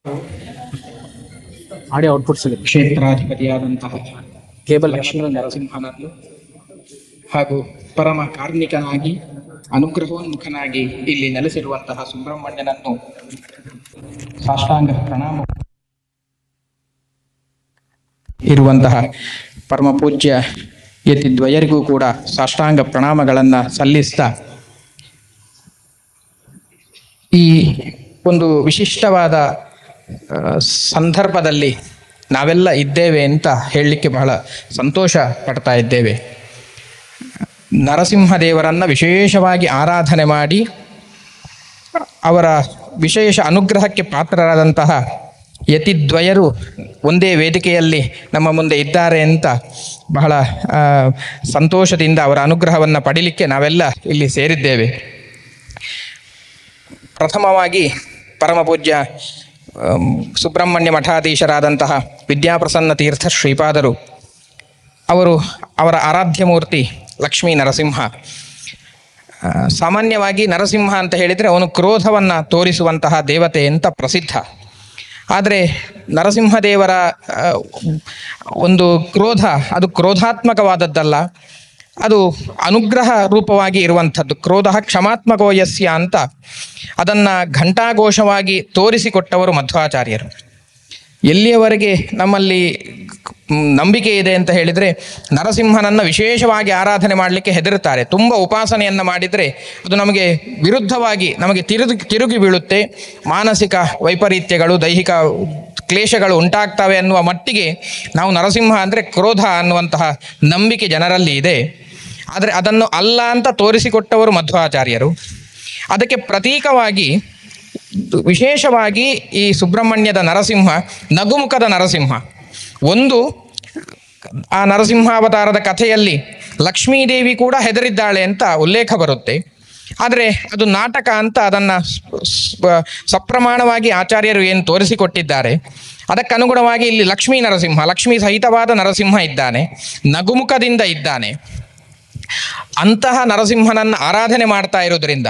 audio output ಸಿಗುತ್ತೆ ಕ್ಷೇತ್ರಾಧಿಪತಿಯಾದಂತಹ cable Lakshmi ನರಸಿಂಹನನ್ನು ಹಾಗೂ ಪರಮ ಕಾರ್ಮಿಕನಾಗಿ ಅನುಗ್ರಹೋನ್ಮುಖನಾಗಿ ಇಲ್ಲಿ ನೆಲೆಸಿರುವಂತಹ ಸುಬ್ರಹ್ಮಣ್ಯನನ್ನು ಸಾಷ್ಟಾಂಗ ಪ್ರಣಾಮ ಇರುವಂತಹ ಪರಮ ಪೂಜ್ಯ ಯತಿದ್ವಯರಿಗೂ ಕೂಡ ಸಾಷ್ಟಾಂಗ ಪ್ರಣಾಮಗಳನ್ನು ಸಲ್ಲಿಸ್ತಾ ಈ ಒಂದು ವಿಶಿಷ್ಟವಾದ ಆ, ಸಂದರ್ಭದಲ್ಲಿ ನಾವೆಲ್ಲ ಇದ್ದೇವೆ ಅಂತ ಹೇಳಲಿಕ್ಕೆ ಬಹಳ ಸಂತೋಷ ಪಡ್ತಾ ಇದ್ದೇವೆ ನರಸಿಂಹದೇವರನ್ನು ವಿಶೇಷವಾಗಿ ಆರಾಧನೆ ಮಾಡಿ ಅವರ ವಿಶೇಷ ಅನುಗ್ರಹಕ್ಕೆ ಪಾತ್ರರಾದಂತಹ ಯತಿದ್ವಯರು ಒಂದೇ ವೇದಿಕೆಯಲ್ಲಿ ನಮ್ಮ ಮುಂದೆ ಇದ್ದಾರೆ ಅಂತ ಬಹಳ ಆ, ಸಂತೋಷದಿಂದ ಅವರ ಅನುಗ್ರಹವನ್ನು ಪಡಿಲಿಕ್ಕೆ ನಾವೆಲ್ಲ ಇಲ್ಲಿ ಸೇರಿದ್ದೇವೆ ಪ್ರಥಮವಾಗಿ ಪರಮ ಪೂಜ್ಯ ಆಮ್, ಸುಬ್ರಹ್ಮಣ್ಯ ಮಠಾಧೀಶರಾದಂತಹ ವಿದ್ಯಾಪ್ರಸನ್ನ ತೀರ್ಥ ಶ್ರೀಪಾದರು ಅವರು ಅವರ ಆರಾಧ್ಯ ಮೂರ್ತಿ ಲಕ್ಷ್ಮೀ ನರಸಿಂಹ ಆ, ಸಾಮಾನ್ಯವಾಗಿ ನರಸಿಂಹ ಅಂತ ಹೇಳಿದರೆ ಅವನು ಕ್ರೋಧವನ್ನು ತೋರಿಸುವಂತಹ ದೇವತೆ ಅಂತ ಪ್ರಸಿದ್ಧ ಆದರೆ ನರಸಿಂಹದೇವರ ಆ, ಒಂದು ಕ್ರೋಧ ಅದು ಕ್ರೋಧಾತ್ಮಕವಾದದ್ದಲ್ಲ ಅದು ಅನುಗ್ರಹ ರೂಪವಾಗಿ ಇರುವಂಥದ್ದು ಕ್ರೋಧ ಕ್ಷಮಾತ್ಮಕೋ ಯಸ್ಯ ಅಂತ ಅದನ್ನು ಘಂಟಾಘೋಷವಾಗಿ ತೋರಿಸಿಕೊಟ್ಟವರು ಮಧ್ವಾಚಾರ್ಯರು ಎಲ್ಲಿಯವರೆಗೆ ನಮ್ಮಲ್ಲಿ ಮ್, ನಂಬಿಕೆ ಇದೆ ಅಂತ ಹೇಳಿದರೆ ನರಸಿಂಹನನ್ನು ವಿಶೇಷವಾಗಿ ಆರಾಧನೆ ಮಾಡಲಿಕ್ಕೆ ಹೆದರುತ್ತಾರೆ ತುಂಬ ಉಪಾಸನೆಯನ್ನು ಮಾಡಿದರೆ ಅದು ನಮಗೆ ವಿರುದ್ಧವಾಗಿ ನಮಗೆ ತಿರುಗಿ ತಿರುಗಿ ಬೀಳುತ್ತೆ ಮಾನಸಿಕ ವೈಪರೀತ್ಯಗಳು ದೈಹಿಕ ಕ್ಲೇಶಗಳು ಉಂಟಾಗ್ತವೆ ಅನ್ನುವ ಮಟ್ಟಿಗೆ ನಾವು ನರಸಿಂಹ ಅಂದರೆ ಕ್ರೋಧ ಅನ್ನುವಂತಹ ನಂಬಿಕೆ ಜನರಲ್ಲಿ ಇದೆ ಆದರೆ ಅದನ್ನು ಅಲ್ಲ ಅಂತ ತೋರಿಸಿಕೊಟ್ಟವರು ಮಧ್ವಾಚಾರ್ಯರು ಅದಕ್ಕೆ ಪ್ರತೀಕವಾಗಿ ವಿಶೇಷವಾಗಿ ಈ ಸುಬ್ರಹ್ಮಣ್ಯದ ನರಸಿಂಹ ನಗುಮುಖದ ನರಸಿಂಹ ಒಂದು ಆ ನರಸಿಂಹಾವತಾರದ ಕಥೆಯಲ್ಲಿ ಲಕ್ಷ್ಮೀದೇವಿ ಕೂಡ ಹೆದರಿದ್ದಾಳೆ ಅಂತ ಉಲ್ಲೇಖ ಬರುತ್ತೆ ಆದರೆ ಅದು ನಾಟಕ ಅಂತ ಅದನ್ನು ಸಪ್ರಮಾಣವಾಗಿ ಆಚಾರ್ಯರು ಏನು ತೋರಿಸಿಕೊಟ್ಟಿದ್ದಾರೆ ಅದಕ್ಕನುಗುಣವಾಗಿ ಇಲ್ಲಿ ಲಕ್ಷ್ಮೀ ನರಸಿಂಹ ಲಕ್ಷ್ಮೀ ಸಹಿತವಾದ ನರಸಿಂಹ ಇದ್ದಾನೆ ನಗುಮುಖದಿಂದ ಇದ್ದಾನೆ ಅಂತಹ ನರಸಿಂಹನನ್ನು ಆರಾಧನೆ ಮಾಡ್ತಾ ಇರೋದ್ರಿಂದ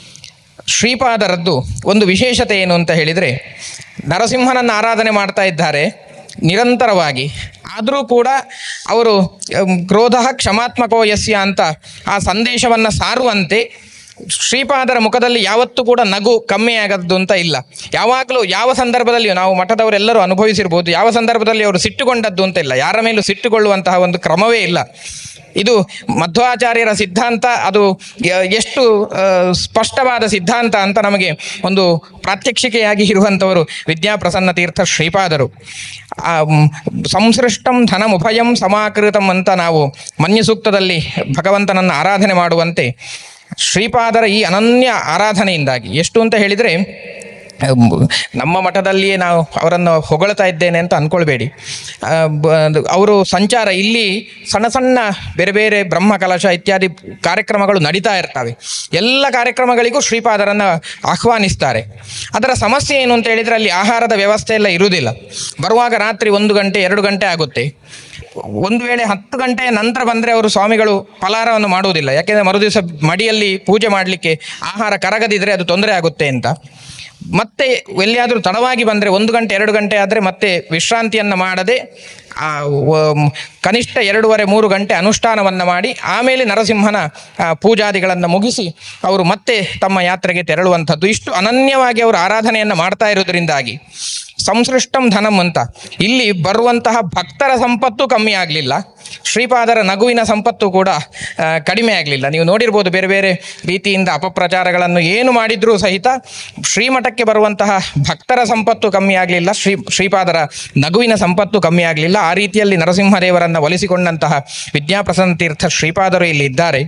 ಶ್ರೀಪಾದರದ್ದು ಒಂದು ವಿಶೇಷತೆ ಏನು ಅಂತ ಹೇಳಿದರೆ ನರಸಿಂಹನನ್ನು ಆರಾಧನೆ ಮಾಡ್ತಾ ಇದ್ದಾರೆ ನಿರಂತರವಾಗಿ ಆದರೂ ಕೂಡ ಅವರು ಅಮ್, ಕ್ರೋಧ ಕ್ಷಮಾತ್ಮಕೋ ಯಸ್ಯ ಅಂತ ಆ ಸಂದೇಶವನ್ನು ಸಾರುವಂತೆ ಶ್ರೀಪಾದರ ಮುಖದಲ್ಲಿ ಯಾವತ್ತೂ ಕೂಡ ನಗು ಕಮ್ಮಿ ಆಗದ್ದು ಅಂತ ಇಲ್ಲ ಯಾವಾಗಲೂ ಯಾವ ಸಂದರ್ಭದಲ್ಲಿಯೂ ನಾವು ಮಠದವರೆಲ್ಲರೂ ಅನುಭವಿಸಿರ್ಬೋದು ಯಾವ ಸಂದರ್ಭದಲ್ಲಿ ಅವರು ಸಿಟ್ಟುಕೊಂಡದ್ದು ಅಂತ ಇಲ್ಲ ಯಾರ ಮೇಲೂ ಸಿಟ್ಟುಕೊಳ್ಳುವಂತಹ ಒಂದು ಕ್ರಮವೇ ಇಲ್ಲ ಇದು ಮಧ್ವಾಚಾರ್ಯರ ಸಿದ್ಧಾಂತ ಅದು ಯ- ಎಷ್ಟು ಆ, ಸ್ಪಷ್ಟವಾದ ಸಿದ್ಧಾಂತ ಅಂತ ನಮಗೆ ಒಂದು ಪ್ರಾತ್ಯಕ್ಷಿಕೆಯಾಗಿ ಇರುವಂಥವರು ವಿದ್ಯಾಪ್ರಸನ್ನ ತೀರ್ಥ ಶ್ರೀಪಾದರು ಆ, ಮ್, ಸಂಸೃಷ್ಟಂ ಧನಮುಭಯಂ ಸಮಾಕೃತಂ ಅಂತ ನಾವು ಮನ್ಯ ಸೂಕ್ತದಲ್ಲಿ ಭಗವಂತನನ್ನು ಆರಾಧನೆ ಮಾಡುವಂತೆ ಶ್ರೀಪಾದರ ಈ ಅನನ್ಯ ಆರಾಧನೆಯಿಂದಾಗಿ ಎಷ್ಟು ಅಂತ ಹೇಳಿದರೆ ಅಮ್, ನಮ್ಮ ಮಠದಲ್ಲಿಯೇ ನಾವು ಅವರನ್ನು ಹೊಗಳ್ತಾ ಇದ್ದೇನೆ ಅಂತ ಅಂದ್ಕೊಳ್ಬೇಡಿ ಆ, ಬ- ಅದು ಅವರು ಸಂಚಾರ ಇಲ್ಲಿ ಸಣ್ಣ ಸಣ್ಣ ಬೇರೆ ಬೇರೆ ಬ್ರಹ್ಮ ಕಲಶ ಇತ್ಯಾದಿ ಕಾರ್ಯಕ್ರಮಗಳು ನಡೀತಾ ಇರ್ತವೆ ಎಲ್ಲ ಕಾರ್ಯಕ್ರಮಗಳಿಗೂ ಶ್ರೀಪಾದರನ್ನು ಆಹ್ವಾನಿಸ್ತಾರೆ ಅದರ ಸಮಸ್ಯೆ ಏನು ಅಂತ ಹೇಳಿದರೆ ಅಲ್ಲಿ ಆಹಾರದ ವ್ಯವಸ್ಥೆ ಎಲ್ಲ ಇರುವುದಿಲ್ಲ ಬರುವಾಗ ರಾತ್ರಿ ಒಂದು ಗಂಟೆ ಎರಡು ಗಂಟೆ ಆಗುತ್ತೆ ಒಂದು ವೇಳೆ ಹತ್ತು ಗಂಟೆಯ ನಂತರ ಬಂದರೆ ಅವರು ಸ್ವಾಮಿಗಳು ಫಲಾರವನ್ನು ಮಾಡುವುದಿಲ್ಲ ಯಾಕೆಂದರೆ ಮರುದಿವಸ ಮಡಿಯಲ್ಲಿ ಪೂಜೆ ಮಾಡಲಿಕ್ಕೆ ಆಹಾರ ಕರಗದಿದ್ರೆ ಅದು ತೊಂದರೆ ಆಗುತ್ತೆ ಅಂತ ಮತ್ತೆ ಎಲ್ಲಿಯಾದರೂ ತಡವಾಗಿ ಬಂದರೆ ಒಂದು ಗಂಟೆ ಎರಡು ಗಂಟೆ ಆದರೆ ಮತ್ತೆ ವಿಶ್ರಾಂತಿಯನ್ನು ಮಾಡದೆ ಆ, ವ- ಕನಿಷ್ಠ ಎರಡೂವರೆ ಮೂರು ಗಂಟೆ ಅನುಷ್ಠಾನವನ್ನು ಮಾಡಿ ಆಮೇಲೆ ನರಸಿಂಹನ ಆ, ಪೂಜಾದಿಗಳನ್ನು ಮುಗಿಸಿ ಅವರು ಮತ್ತೆ ತಮ್ಮ ಯಾತ್ರೆಗೆ ತೆರಳುವಂಥದ್ದು ಇಷ್ಟು ಅನನ್ಯವಾಗಿ ಅವರು ಆರಾಧನೆಯನ್ನು ಮಾಡ್ತಾ ಇರೋದ್ರಿಂದಾಗಿ ಸಂಸೃಷ್ಟಂ ಧನಂ ಅಂತ ಇಲ್ಲಿ ಬರುವಂತಹ ಭಕ್ತರ ಸಂಪತ್ತು ಕಮ್ಮಿ ಆಗಲಿಲ್ಲ ಶ್ರೀಪಾದರ ನಗುವಿನ ಸಂಪತ್ತು ಕೂಡ ಆ, ಕಡಿಮೆ ಆಗಲಿಲ್ಲ ನೀವು ನೋಡಿರ್ಬೋದು ಬೇರೆ ಬೇರೆ ರೀತಿಯಿಂದ ಅಪಪ್ರಚಾರಗಳನ್ನು ಏನು ಮಾಡಿದ್ರೂ ಸಹಿತ ಶ್ರೀಮಠಕ್ಕೆ ಬರುವಂತಹ ಭಕ್ತರ ಸಂಪತ್ತು ಕಮ್ಮಿ ಆಗಲಿಲ್ಲ ಶ್ರೀ ಶ್ರೀಪಾದರ ನಗುವಿನ ಸಂಪತ್ತು ಕಮ್ಮಿ ಆಗಲಿಲ್ಲ ಆ ರೀತಿಯಲ್ಲಿ ನರಸಿಂಹದೇವರನ್ನು ಒಲಿಸಿಕೊಂಡಂತಹ ವಿದ್ಯಾಪ್ರಸನ್ನ ತೀರ್ಥ ಶ್ರೀಪಾದರು ಇಲ್ಲಿ ಇದ್ದಾರೆ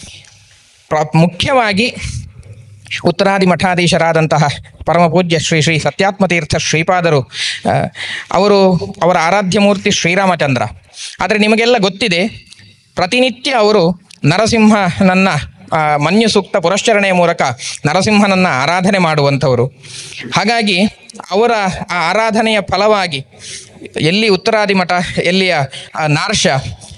ಪ್ರ- ಮುಖ್ಯವಾಗಿ ಉತ್ತರಾದಿ ಮಠಾಧೀಶರಾದಂತಹ ಪರಮ ಪೂಜ್ಯ ಶ್ರೀ ಶ್ರೀ ಸತ್ಯಾತ್ಮತೀರ್ಥ ಶ್ರೀಪಾದರು ಆ, ಅವರು ಅವರ ಆರಾಧ್ಯ ಮೂರ್ತಿ ಶ್ರೀರಾಮಚಂದ್ರ ಆದರೆ ನಿಮಗೆಲ್ಲ ಗೊತ್ತಿದೆ ಪ್ರತಿನಿತ್ಯ ಅವರು ನರಸಿಂಹನನ್ನು ಆ, ಮನ್ಯು ಸೂಕ್ತ ಪುರಶ್ಚರಣೆಯ ಮೂಲಕ ನರಸಿಂಹನನ್ನು ಆರಾಧನೆ ಮಾಡುವಂಥವರು ಹಾಗಾಗಿ ಅವರ ಆ ಆರಾಧನೆಯ ಫಲವಾಗಿ ಎಲ್ಲಿ ಉತ್ತರಾದಿ ಮಠ ಎಲ್ಲಿಯ ಆ, ನಾರ್ಷ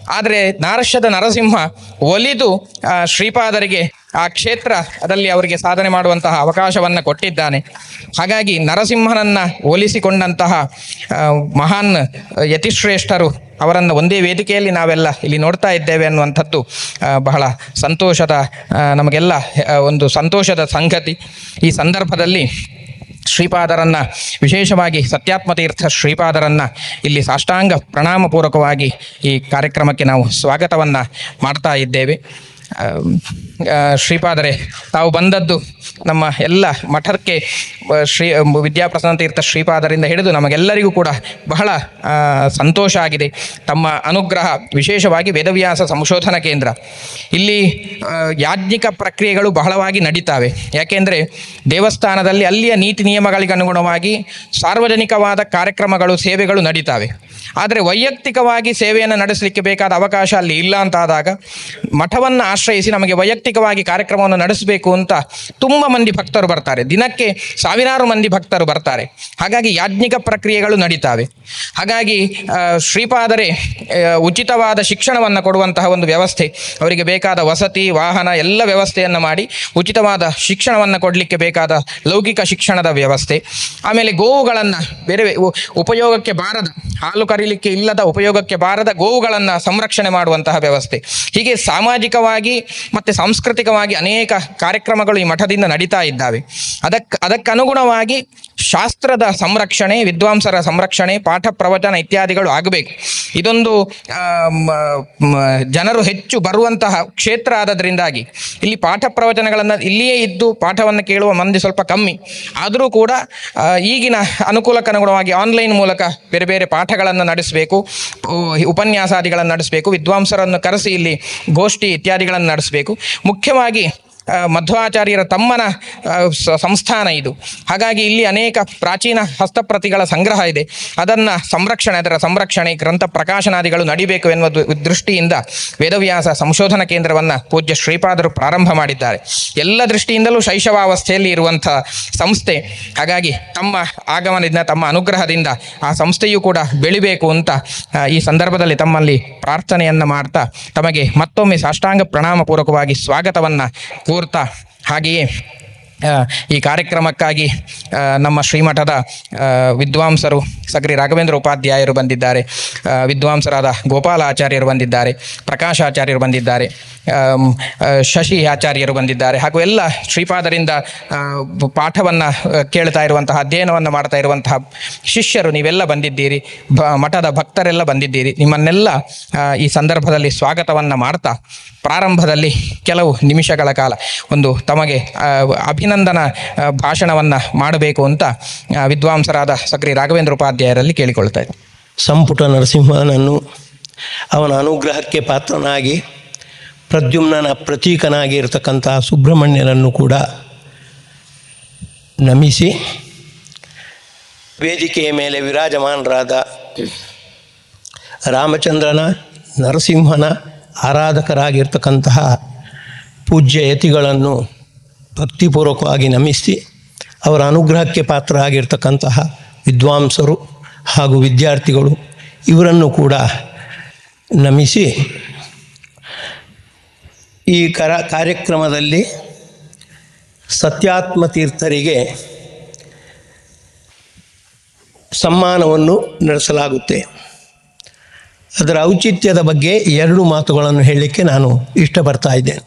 ಆದರೆ ನಾರಶ್ಯದ ನರಸಿಂಹ ಒಲಿದು ಆ, ಶ್ರೀಪಾದರಿಗೆ ಆ ಕ್ಷೇತ್ರದಲ್ಲಿ ಅವರಿಗೆ ಸಾಧನೆ ಮಾಡುವಂತಹ ಅವಕಾಶವನ್ನು ಕೊಟ್ಟಿದ್ದಾನೆ ಹಾಗಾಗಿ ನರಸಿಂಹನನ್ನು ಹೋಲಿಸಿಕೊಂಡಂತಹ ಆ, ಮಹಾನ್ ಯತಿಶ್ರೇಷ್ಠರು ಅವರನ್ನು ಒಂದೇ ವೇದಿಕೆಯಲ್ಲಿ ನಾವೆಲ್ಲ ಇಲ್ಲಿ ನೋಡ್ತಾ ಇದ್ದೇವೆ ಅನ್ನುವಂಥದ್ದು ಆ, ಬಹಳ ಸಂತೋಷದ ಆ, ನಮಗೆಲ್ಲ ಆ, ಒಂದು ಸಂತೋಷದ ಸಂಗತಿ ಈ ಸಂದರ್ಭದಲ್ಲಿ ಶ್ರೀಪಾದರನ್ನ ವಿಶೇಷವಾಗಿ ಸತ್ಯಾತ್ಮ ತೀರ್ಥ ಶ್ರೀಪಾದರನ್ನ ಇಲ್ಲಿ ಸಾಷ್ಟಾಂಗ ಪ್ರಣಾಮಪೂರ್ವಕವಾಗಿ ಈ ಕಾರ್ಯಕ್ರಮಕ್ಕೆ ನಾವು ಸ್ವಾಗತವನ್ನು ಮಾಡ್ತಾ ಇದ್ದೇವೆ ಆಮ್, ಆ, ಶ್ರೀಪಾದರೆ ತಾವು ಬಂದದ್ದು ನಮ್ಮ ಎಲ್ಲ ಮಠಕ್ಕೆ ಆ, ಶ್ರೀ ವಿದ್ಯಾಪ್ರಸನ್ನ ತೀರ್ಥ ಶ್ರೀಪಾದರಿಂದ ಹಿಡಿದು ನಮಗೆಲ್ಲರಿಗೂ ಕೂಡ ಬಹಳ ಆ, ಸಂತೋಷ ಆಗಿದೆ ತಮ್ಮ ಅನುಗ್ರಹ ವಿಶೇಷವಾಗಿ ವೇದವ್ಯಾಸ ಸಂಶೋಧನಾ ಕೇಂದ್ರ ಇಲ್ಲಿ ಆ, ಯಾಜ್ಞಿಕ ಪ್ರಕ್ರಿಯೆಗಳು ಬಹಳವಾಗಿ ನಡೀತಾವೆ ಯಾಕೆಂದರೆ ದೇವಸ್ಥಾನದಲ್ಲಿ ಅಲ್ಲಿಯ ನೀತಿ ನಿಯಮಗಳಿಗೆ ಅನುಗುಣವಾಗಿ ಸಾರ್ವಜನಿಕವಾದ ಕಾರ್ಯಕ್ರಮಗಳು ಸೇವೆಗಳು ನಡೀತಾವೆ ಆದರೆ ವೈಯಕ್ತಿಕವಾಗಿ ಸೇವೆಯನ್ನು ನಡೆಸಲಿಕ್ಕೆ ಬೇಕಾದ ಅವಕಾಶ ಅಲ್ಲಿ ಇಲ್ಲ ಅಂತಾದಾಗ ಮಠವನ್ನು ಆಶ್ರಯಿಸಿ ನಮಗೆ ವೈಯಕ್ತಿಕವಾಗಿ ಕಾರ್ಯಕ್ರಮವನ್ನು ನಡೆಸಬೇಕು ಅಂತ ತುಂಬ ಮಂದಿ ಭಕ್ತರು ಬರ್ತಾರೆ ದಿನಕ್ಕೆ ಸಾವಿರಾರು ಮಂದಿ ಭಕ್ತರು ಬರ್ತಾರೆ ಹಾಗಾಗಿ ಯಾಜ್ಞಿಕ ಪ್ರಕ್ರಿಯೆಗಳು ನಡೀತಾವೆ ಹಾಗಾಗಿ ಆ, ಶ್ರೀಪಾದರೆ ಆ, ಉಚಿತವಾದ ಶಿಕ್ಷಣವನ್ನು ಕೊಡುವಂತಹ ಒಂದು ವ್ಯವಸ್ಥೆ ಅವರಿಗೆ ಬೇಕಾದ ವಸತಿ ವಾಹನ ಎಲ್ಲ ವ್ಯವಸ್ಥೆಯನ್ನು ಮಾಡಿ ಉಚಿತವಾದ ಶಿಕ್ಷಣವನ್ನು ಕೊಡಲಿಕ್ಕೆ ಬೇಕಾದ ಲೌಕಿಕ ಶಿಕ್ಷಣದ ವ್ಯವಸ್ಥೆ ಆಮೇಲೆ ಗೋವುಗಳನ್ನು ಬೇರೆ ಬೇ- ಉ- ಉಪಯೋಗಕ್ಕೆ ಬಾರದ ಹಾಲು ಕರೀಲಿಕ್ಕೆ ಇಲ್ಲದ ಉಪಯೋಗಕ್ಕೆ ಬಾರದ ಗೋವುಗಳನ್ನು ಸಂರಕ್ಷಣೆ ಮಾಡುವಂತಹ ವ್ಯವಸ್ಥೆ ಹೀಗೆ ಸಾಮಾಜಿಕವಾಗಿ ಮತ್ತು ಸಾಂಸ್ಕೃತಿಕವಾಗಿ ಅನೇಕ ಕಾರ್ಯಕ್ರಮಗಳು ಈ ಮಠದಿಂದ ನಡೀತಾ ಇದ್ದಾವೆ ಅದಕ್ಕೆ ಅದಕ್ಕನುಗುಣವಾಗಿ ಶಾಸ್ತ್ರದ ಸಂರಕ್ಷಣೆ ವಿದ್ವಾಂಸರ ಸಂರಕ್ಷಣೆ ಪಾಠ ಪ್ರವಚನ ಇತ್ಯಾದಿಗಳು ಆಗಬೇಕು ಇದೊಂದು ಆ, ಮ- ಮ- ಜನರು ಹೆಚ್ಚು ಬರುವಂತಹ ಕ್ಷೇತ್ರ ಆದದ್ರಿಂದಾಗಿ ಇಲ್ಲಿ ಪಾಠ ಪ್ರವಚನಗಳನ್ನು ಇಲ್ಲಿಯೇ ಇದ್ದು ಪಾಠವನ್ನು ಕೇಳುವ ಮಂದಿ ಸ್ವಲ್ಪ ಕಮ್ಮಿ ಆದರೂ ಕೂಡ ಆ, ಈಗಿನ ಅನುಕೂಲಕ್ಕನುಗುಣವಾಗಿ ಆನ್ಲೈನ್ ಮೂಲಕ ಬೇರೆ ಬೇರೆ ಪಾಠಗಳನ್ನು ನಡೆಸಬೇಕು ಉಪನ್ಯಾಸಾದಿಗಳನ್ನು ನಡೆಸಬೇಕು ವಿದ್ವಾಂಸರನ್ನು ಕರೆಸಿ ಇಲ್ಲಿ ಗೋಷ್ಠಿ ಇತ್ಯಾದಿಗಳನ್ನು ನಡೆಸಬೇಕು ಮುಖ್ಯವಾಗಿ ಆ, ಮಧ್ವಾಚಾರ್ಯರ ತಮ್ಮನ ಆ, ಸ- ಸಂಸ್ಥಾನ ಇದು ಹಾಗಾಗಿ ಇಲ್ಲಿ ಅನೇಕ ಪ್ರಾಚೀನ ಹಸ್ತಪ್ರತಿಗಳ ಸಂಗ್ರಹ ಇದೆ ಅದನ್ನು ಸಂರಕ್ಷಣೆ ಅದರ ಸಂರಕ್ಷಣೆ ಗ್ರಂಥ ಪ್ರಕಾಶನಾದಿಗಳು ನಡಿಬೇಕು ಎನ್ನುವ ದು- ದೃಷ್ಟಿಯಿಂದ ವೇದವ್ಯಾಸ ಸಂಶೋಧನಾ ಕೇಂದ್ರವನ್ನು ಪೂಜ್ಯ ಶ್ರೀಪಾದರು ಪ್ರಾರಂಭ ಮಾಡಿದ್ದಾರೆ ಎಲ್ಲ ದೃಷ್ಟಿಯಿಂದಲೂ ಶೈಶವಾವಸ್ಥೆಯಲ್ಲಿ ಇರುವಂಥ ಸಂಸ್ಥೆ ಹಾಗಾಗಿ ತಮ್ಮ ಆಗಮನದಿಂದ ತಮ್ಮ ಅನುಗ್ರಹದಿಂದ ಆ ಸಂಸ್ಥೆಯೂ ಕೂಡ ಬೆಳಿಬೇಕು ಅಂತ ಆ, ಈ ಸಂದರ್ಭದಲ್ಲಿ ತಮ್ಮಲ್ಲಿ ಪ್ರಾರ್ಥನೆಯನ್ನು ಮಾಡ್ತಾ ತಮಗೆ ಮತ್ತೊಮ್ಮೆ ಸಾಷ್ಟಾಂಗ ಪ್ರಣಾಮಪೂರ್ವಕವಾಗಿ ಸ್ವಾಗತವನ್ನು ಕೋರ್ತಾ ಹಾಗೆಯೇ ಆ, ಈ ಕಾರ್ಯಕ್ರಮಕ್ಕಾಗಿ ಆ, ನಮ್ಮ ಶ್ರೀಮಠದ ಆ, ವಿದ್ವಾಂಸರು ಸಕ್ರಿ ರಾಘವೇಂದ್ರ ಉಪಾಧ್ಯಾಯರು ಬಂದಿದ್ದಾರೆ ಆ, ವಿದ್ವಾಂಸರಾದ ಗೋಪಾಲಾಚಾರ್ಯರು ಬಂದಿದ್ದಾರೆ ಪ್ರಕಾಶಾಚಾರ್ಯರು ಬಂದಿದ್ದಾರೆ ಆಮ್, ಆ, ಶಶಿ ಆಚಾರ್ಯರು ಬಂದಿದ್ದಾರೆ ಹಾಗೂ ಎಲ್ಲ ಶ್ರೀಪಾದರಿಂದ ಪಾಠವನ್ನು ಕೇಳ್ತಾ ಇರುವಂತಹ ಅಧ್ಯಯನವನ್ನು ಮಾಡ್ತಾ ಇರುವಂತಹ ಶಿಷ್ಯರು ನೀವೆಲ್ಲ ಬಂದಿದ್ದೀರಿ ಬ ಮಠದ ಭಕ್ತರೆಲ್ಲ ಬಂದಿದ್ದೀರಿ ನಿಮ್ಮನ್ನೆಲ್ಲ ಆ, ಈ ಸಂದರ್ಭದಲ್ಲಿ ಸ್ವಾಗತವನ್ನು ಮಾಡ್ತಾ ಪ್ರಾರಂಭದಲ್ಲಿ ಕೆಲವು ನಿಮಿಷಗಳ ಕಾಲ ಒಂದು ತಮಗೆ ಆ, ಅಭಿನಂದನಾ ಭಾಷಣವನ್ನು ಮಾಡಬೇಕು ಅಂತ ಆ, ವಿದ್ವಾಂಸರಾದ ಸಕ್ರಿ ರಾಘವೇಂದ್ರ ಉಪಾಧ್ಯಾಯರಲ್ಲಿ ಕೇಳಿಕೊಳ್ತಾ ಇದ್ದೀನಿ ಸಂಪುಟ ನರಸಿಂಹನನ್ನು ಅವನ ಅನುಗ್ರಹಕ್ಕೆ ಪಾತ್ರನಾಗಿ ಪ್ರದ್ಯುಮ್ನನ ಪ್ರತೀಕನಾಗಿ ಇರತಕ್ಕಂತಹ ಸುಬ್ರಹ್ಮಣ್ಯನನ್ನು ಕೂಡ ನಮಿಸಿ ವೇದಿಕೆಯ ಮೇಲೆ ವಿರಾಜಮಾನರಾದ ರಾಮಚಂದ್ರನ ನರಸಿಂಹನ ಆರಾಧಕರಾಗಿರ್ತಕ್ಕಂತಹ ಪೂಜ್ಯ ಯತಿಗಳನ್ನು ಭಕ್ತಿಪೂರ್ವಕವಾಗಿ ನಮಿಸಿ ಅವರ ಅನುಗ್ರಹಕ್ಕೆ ಪಾತ್ರರಾಗಿರ್ತಕ್ಕಂತಹ ವಿದ್ವಾಂಸರು ಹಾಗೂ ವಿದ್ಯಾರ್ಥಿಗಳು ಇವರನ್ನು ಕೂಡ ನಮಿಸಿ ಈ ಕರ ಕಾರ್ಯಕ್ರಮದಲ್ಲಿ ಸತ್ಯಾತ್ಮ ತೀರ್ಥರಿಗೆ ಸಮ್ಮಾನವನ್ನು ನಡೆಸಲಾಗುತ್ತೆ ಅದರ ಔಚಿತ್ಯದ ಬಗ್ಗೆ ಎರಡು ಮಾತುಗಳನ್ನು ಹೇಳಲಿಕ್ಕೆ ನಾನು ಇಷ್ಟಪಡ್ತಾ ಇದ್ದೇನೆ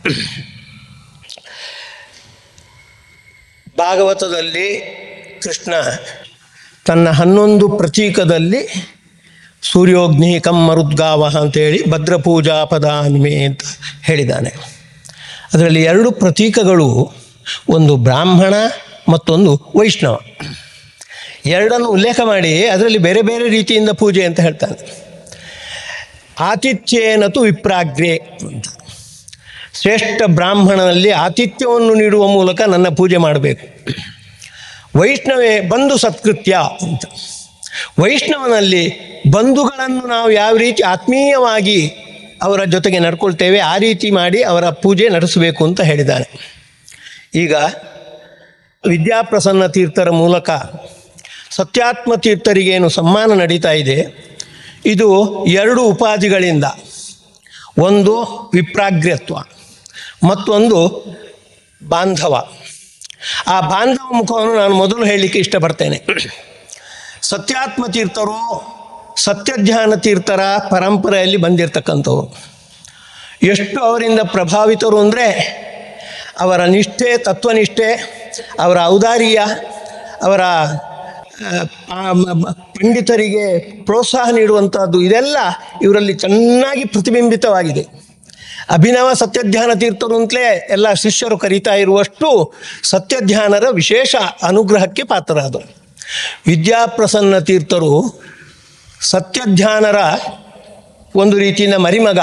ಭಾಗವತದಲ್ಲಿ ಕೃಷ್ಣ ತನ್ನ ಹನ್ನೊಂದು ಪ್ರತೀಕದಲ್ಲಿ ಸೂರ್ಯೋಗ್ನಿ ಕಂ ಮರುದ್ಗಾವ ಅಂತೇಳಿ ಭದ್ರಪೂಜಾ ಪದಾನಿಮೆ ಅಂತ ಹೇಳಿದ್ದಾನೆ ಅದರಲ್ಲಿ ಎರಡು ಪ್ರತೀಕಗಳು ಒಂದು ಬ್ರಾಹ್ಮಣ ಮತ್ತೊಂದು ವೈಷ್ಣವ ಎರಡನ್ನು ಉಲ್ಲೇಖ ಮಾಡಿ ಅದರಲ್ಲಿ ಬೇರೆ ಬೇರೆ ರೀತಿಯಿಂದ ಪೂಜೆ ಅಂತ ಹೇಳ್ತಾನೆ ಆತಿಥ್ಯೇನತು ವಿಪ್ರಾಗ್ರೆ ಅಂತ ಶ್ರೇಷ್ಠ ಬ್ರಾಹ್ಮಣನಲ್ಲಿ ಆತಿಥ್ಯವನ್ನು ನೀಡುವ ಮೂಲಕ ನನ್ನ ಪೂಜೆ ಮಾಡಬೇಕು ವೈಷ್ಣವೇ ಬಂಧು ಸತ್ಕೃತ್ಯ ಅಂತ ವೈಷ್ಣವನಲ್ಲಿ ಬಂಧುಗಳನ್ನು ನಾವು ಯಾವ ರೀತಿ ಆತ್ಮೀಯವಾಗಿ ಅವರ ಜೊತೆಗೆ ನಡ್ಕೊಳ್ತೇವೆ ಆ ರೀತಿ ಮಾಡಿ ಅವರ ಪೂಜೆ ನಡೆಸಬೇಕು ಅಂತ ಹೇಳಿದ್ದಾನೆ ಈಗ ವಿದ್ಯಾಪ್ರಸನ್ನ ತೀರ್ಥರ ಮೂಲಕ ಸತ್ಯಾತ್ಮ ತೀರ್ಥರಿಗೇನು ಸಮ್ಮಾನ ನಡೀತಾ ಇದೆ ಇದು ಎರಡು ಉಪಾಧಿಗಳಿಂದ ಒಂದು ವಿಪ್ರಾಗ್ರತ್ವ ಮತ್ತೊಂದು ಬಾಂಧವ ಆ ಬಾಂಧವ ಮುಖವನ್ನು ನಾನು ಮೊದಲು ಹೇಳಲಿಕ್ಕೆ ಇಷ್ಟಪಡ್ತೇನೆ ಸತ್ಯಾತ್ಮ ತೀರ್ಥರು ಸತ್ಯಧ್ಯಾನ ತೀರ್ಥರ ಪರಂಪರೆಯಲ್ಲಿ ಬಂದಿರತಕ್ಕಂಥವ್ರು ಎಷ್ಟು ಅವರಿಂದ ಪ್ರಭಾವಿತರು ಅಂದರೆ ಅವರ ನಿಷ್ಠೆ ತತ್ವನಿಷ್ಠೆ ಅವರ ಔದಾರ್ಯ ಅವರ ಆ, ಆ, ಮ- ಮ- ಪಂಡಿತರಿಗೆ ಪ್ರೋತ್ಸಾಹ ನೀಡುವಂಥದ್ದು ಇದೆಲ್ಲ ಇವರಲ್ಲಿ ಚೆನ್ನಾಗಿ ಪ್ರತಿಬಿಂಬಿತವಾಗಿದೆ ಅಭಿನವ ಸತ್ಯಧ್ಯಾನ ತೀರ್ಥರು ಅಂತಲೇ ಎಲ್ಲ ಶಿಷ್ಯರು ಕರೀತಾ ಇರುವಷ್ಟು ಸತ್ಯಧ್ಯಾನರ ವಿಶೇಷ ಅನುಗ್ರಹಕ್ಕೆ ಪಾತ್ರರಾದರು ವಿದ್ಯಾಪ್ರಸನ್ನ ತೀರ್ಥರು ಸತ್ಯಧ್ಯಾನರ ಒಂದು ರೀತಿಯಿಂದ ಮರಿಮಗ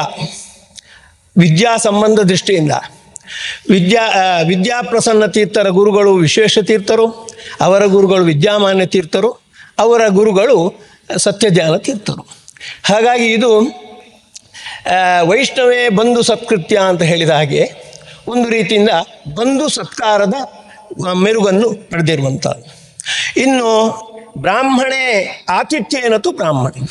ವಿದ್ಯಾ ಸಂಬಂಧ ದೃಷ್ಟಿಯಿಂದ ವಿದ್ಯಾ ಆ, ವಿದ್ಯಾಪ್ರಸನ್ನ ತೀರ್ಥರ ಗುರುಗಳು ವಿಶ್ವೇಶ ತೀರ್ಥರು ಅವರ ಗುರುಗಳು ವಿದ್ಯಾಮಾನ್ಯ ತೀರ್ಥರು ಅವರ ಗುರುಗಳು ಸತ್ಯಧ್ಯಾನ ತೀರ್ಥರು ಹಾಗಾಗಿ ಇದು ಆ, ವೈಷ್ಣವೇ ಬಂಧು ಸತ್ಕೃತ್ಯ ಅಂತ ಹೇಳಿದ ಹಾಗೆ ಒಂದು ರೀತಿಯಿಂದ ಬಂಧು ಸತ್ಕಾರದ ಆ, ಮೆರುಗನ್ನು ಪಡೆದಿರುವಂಥದ್ದು ಇನ್ನು ಬ್ರಾಹ್ಮಣೇ ಆತಿಥ್ಯ ಏನತು ಬ್ರಾಹ್ಮಣೆ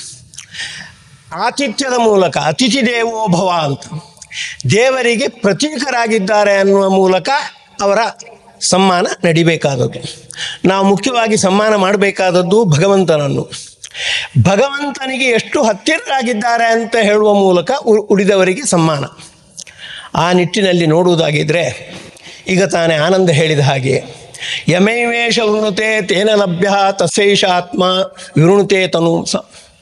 ಆತಿಥ್ಯದ ಮೂಲಕ ಅತಿಥಿ ದೇವೋ ಭವ ಅಂತ ದೇವರಿಗೆ ಪ್ರತೀಕರಾಗಿದ್ದಾರೆ ಅನ್ನುವ ಮೂಲಕ ಅವರ ಸಮ್ಮಾನ ನಡಿಬೇಕಾದದ್ದು ನಾವು ಮುಖ್ಯವಾಗಿ ಸಮ್ಮಾನ ಮಾಡಬೇಕಾದದ್ದು ಭಗವಂತನನ್ನು ಭಗವಂತನಿಗೆ ಎಷ್ಟು ಹತ್ತಿರರಾಗಿದ್ದಾರೆ ಅಂತ ಹೇಳುವ ಮೂಲಕ ಉ- ಉಳಿದವರಿಗೆ ಸಮ್ಮಾನ ಆ ನಿಟ್ಟಿನಲ್ಲಿ ನೋಡುವುದಾಗಿದ್ದರೆ ಈಗ ತಾನೇ ಆನಂದ ಹೇಳಿದ ಹಾಗೆ ಯಮೈವೇಶ ವೃಣುತೆ ತೇನ ಲಭ್ಯ ತಸೈಷ ಆತ್ಮ ವಿವೃಣುತೆ ತನು ಸ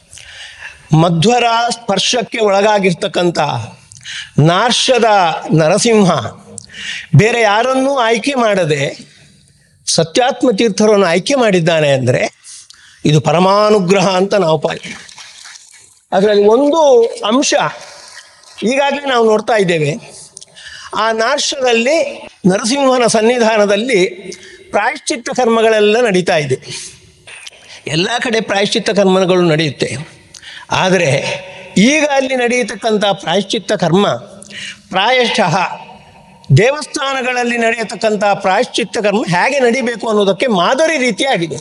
ಮಧ್ವರ ಸ್ಪರ್ಶಕ್ಕೆ ಒಳಗಾಗಿರ್ತಕ್ಕಂಥ ನಾರ್ಷದ ನರಸಿಂಹ ಬೇರೆ ಯಾರನ್ನೂ ಆಯ್ಕೆ ಮಾಡದೆ ಸತ್ಯಾತ್ಮ ತೀರ್ಥರನ್ನು ಆಯ್ಕೆ ಮಾಡಿದ್ದಾನೆ ಅಂದರೆ ಇದು ಪರಮಾನುಗ್ರಹ ಅಂತ ನಾವು ಪಾಲಿ ಅದರಲ್ಲಿ ಒಂದು ಅಂಶ ಈಗಾಗಲೇ ನಾವು ನೋಡ್ತಾ ಇದ್ದೇವೆ ಆ ನಾರ್ಷದಲ್ಲಿ ನರಸಿಂಹನ ಸನ್ನಿಧಾನದಲ್ಲಿ ಪ್ರಾಯಶ್ಚಿತ್ತ ಕರ್ಮಗಳೆಲ್ಲ ನಡೀತಾ ಇದೆ ಎಲ್ಲ ಕಡೆ ಪ್ರಾಯಶ್ಚಿತ್ತ ಕರ್ಮಗಳು ನಡೆಯುತ್ತೆ ಆದರೆ ಈಗ ಅಲ್ಲಿ ನಡೆಯತಕ್ಕಂಥ ಪ್ರಾಯಶ್ಚಿತ್ತ ಕರ್ಮ ಪ್ರಾಯಶಃ ದೇವಸ್ಥಾನಗಳಲ್ಲಿ ನಡೆಯತಕ್ಕಂಥ ಪ್ರಾಯಶ್ಚಿತ್ತ ಕರ್ಮ ಹೇಗೆ ನಡಿಬೇಕು ಅನ್ನೋದಕ್ಕೆ ಮಾದರಿ ರೀತಿಯಾಗಿದೆ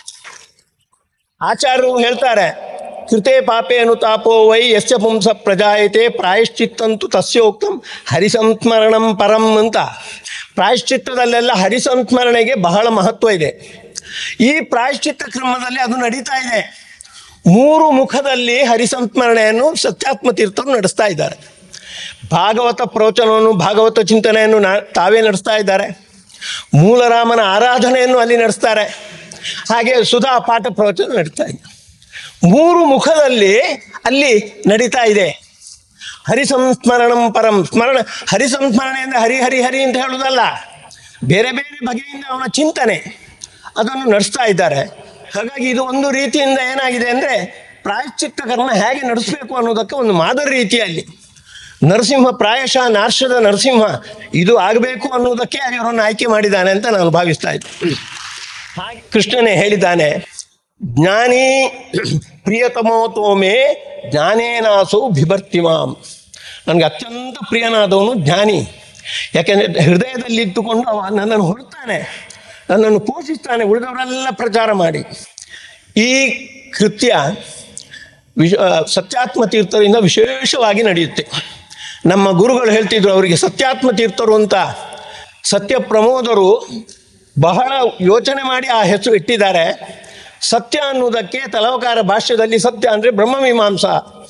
ಆಚಾರ್ಯರು ಹೇಳ್ತಾರೆ ಕೃತೆ ಪಾಪೇನು ತಾಪೋ ವೈ ಯಸ್ಯ ಪುಂಸ ಪ್ರಜಾಯತೆ ಪ್ರಾಯಶ್ಚಿತ್ತಂತೂ ತಸ್ಯೋಕ್ತಂ ಹರಿಸಂಸ್ಮರಣಂ ಪರಂ ಅಂತ ಪ್ರಾಯಶ್ಚಿತ್ತದಲ್ಲೆಲ್ಲ ಹರಿಸಂಸ್ಮರಣೆಗೆ ಬಹಳ ಮಹತ್ವ ಇದೆ ಈ ಪ್ರಾಯಶ್ಚಿತ್ತ ಕ್ರಮದಲ್ಲಿ ಅದು ನಡೀತಾ ಇದೆ ಮೂರು ಮುಖದಲ್ಲಿ ಹರಿಸಂಸ್ಮರಣೆಯನ್ನು ಸತ್ಯಾತ್ಮ ತೀರ್ಥರು ನಡೆಸ್ತಾ ಇದ್ದಾರೆ ಭಾಗವತ ಪ್ರವಚನವನ್ನು ಭಾಗವತ ಚಿಂತನೆಯನ್ನು ನಾ ತಾವೇ ನಡೆಸ್ತಾ ಇದ್ದಾರೆ ಮೂಲರಾಮನ ಆರಾಧನೆಯನ್ನು ಅಲ್ಲಿ ನಡೆಸ್ತಾರೆ ಹಾಗೆ ಸುಧಾ ಪಾಠ ಪ್ರವಚನ ನಡೀತಾ ಇದೆ ಮೂರು ಮುಖದಲ್ಲಿ ಅಲ್ಲಿ ನಡೀತಾ ಇದೆ ಹರಿಸಂಸ್ಮರಣಂ ಪರಂ ಸ್ಮರಣ ಹರಿಸಂಸ್ಮರಣೆ ಅಂದರೆ ಹರಿ ಹರಿ ಹರಿ ಅಂತ ಹೇಳುವುದಲ್ಲ ಬೇರೆ ಬೇರೆ ಬಗೆಯಿಂದ ಅವನ ಚಿಂತನೆ ಅದನ್ನು ನಡೆಸ್ತಾ ಇದ್ದಾರೆ ಹಾಗಾಗಿ ಇದು ಒಂದು ರೀತಿಯಿಂದ ಏನಾಗಿದೆ ಅಂದರೆ ಪ್ರಾಯಶ್ಚಿತ್ತ ಕರ್ಮ ಹೇಗೆ ನಡೆಸಬೇಕು ಅನ್ನೋದಕ್ಕೆ ಒಂದು ಮಾದರಿ ರೀತಿಯಲ್ಲಿ ನರಸಿಂಹ ಪ್ರಾಯಶಃ ನಾರ್ಷದ ನರಸಿಂಹ ಇದು ಆಗಬೇಕು ಅನ್ನೋದಕ್ಕೆ ಇವರನ್ನು ಆಯ್ಕೆ ಮಾಡಿದ್ದಾನೆ ಅಂತ ನಾನು ಭಾವಿಸ್ತಾ ಇದ್ದೆ ಹಾಗೆ ಕೃಷ್ಣನೇ ಹೇಳಿದ್ದಾನೆ ಜ್ಞಾನಿ ಪ್ರಿಯತಮೋ ತೋಮೆ ಜ್ಞಾನೇನಾಸೋ ಬಿಭರ್ತಿಮಾಂ ನನಗೆ ಅತ್ಯಂತ ಪ್ರಿಯನಾದವನು ಜ್ಞಾನಿ ಯಾಕೆಂದರೆ ಹೃದಯದಲ್ಲಿ ಇಟ್ಟುಕೊಂಡು ಅವ ನನ್ನನ್ನು ಹೊರಡ್ತಾನೆ ನನ್ನನ್ನು ಪೋಷಿಸ್ತಾನೆ ಉಳಿದವರೆಲ್ಲ ಪ್ರಚಾರ ಮಾಡಿ ಈ ಕೃತ್ಯ ವಿಶ ಆ, ಸತ್ಯಾತ್ಮ ತೀರ್ಥರಿಂದ ವಿಶೇಷವಾಗಿ ನಡೆಯುತ್ತೆ ನಮ್ಮ ಗುರುಗಳು ಹೇಳ್ತಿದ್ರು ಅವರಿಗೆ ಸತ್ಯಾತ್ಮ ತೀರ್ಥರು ಅಂತ ಸತ್ಯ ಪ್ರಮೋದರು ಬಹಳ ಯೋಚನೆ ಮಾಡಿ ಆ ಹೆಸರು ಇಟ್ಟಿದ್ದಾರೆ ಸತ್ಯ ಅನ್ನುವುದಕ್ಕೆ ತಲವಕಾರ ಭಾಷ್ಯದಲ್ಲಿ ಸತ್ಯ ಅಂದರೆ ಬ್ರಹ್ಮಮೀಮಾಂಸ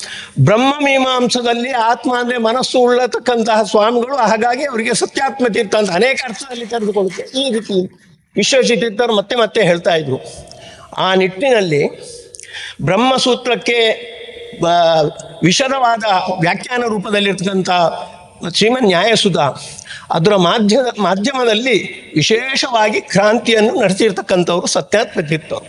ಬ್ರಹ್ಮಮೀಮಾಂಸದಲ್ಲಿ ಆತ್ಮ ಅಂದರೆ ಮನಸ್ಸು ಉಳ್ಳತಕ್ಕಂತಹ ಸ್ವಾಮಿಗಳು ಹಾಗಾಗಿ ಅವರಿಗೆ ಸತ್ಯಾತ್ಮ ತೀರ್ಥ ಅಂತ ಅನೇಕ ಅರ್ಥದಲ್ಲಿ ಕರೆದುಕೊಳ್ಳುತ್ತೆ ಈ ರೀತಿ ವಿಶ್ವಸಿತೀರ್ಥರು ಮತ್ತೆ ಮತ್ತೆ ಹೇಳ್ತಾ ಇದ್ರು ಆ ನಿಟ್ಟಿನಲ್ಲಿ ಬ್ರಹ್ಮಸೂತ್ರಕ್ಕೆ ಆ, ವಿಶದವಾದ ವ್ಯಾಖ್ಯಾನ ರೂಪದಲ್ಲಿರ್ತಕ್ಕಂಥ ಶ್ರೀಮನ್ ನ್ಯಾಯಸುಧ ಅದರ ಮಾಧ್ಯಮ ಮಾಧ್ಯಮದಲ್ಲಿ ವಿಶೇಷವಾಗಿ ಕ್ರಾಂತಿಯನ್ನು ನಡೆಸಿರ್ತಕ್ಕಂಥವ್ರು ಸತ್ಯಾತ್ಮ ತೀರ್ಥರು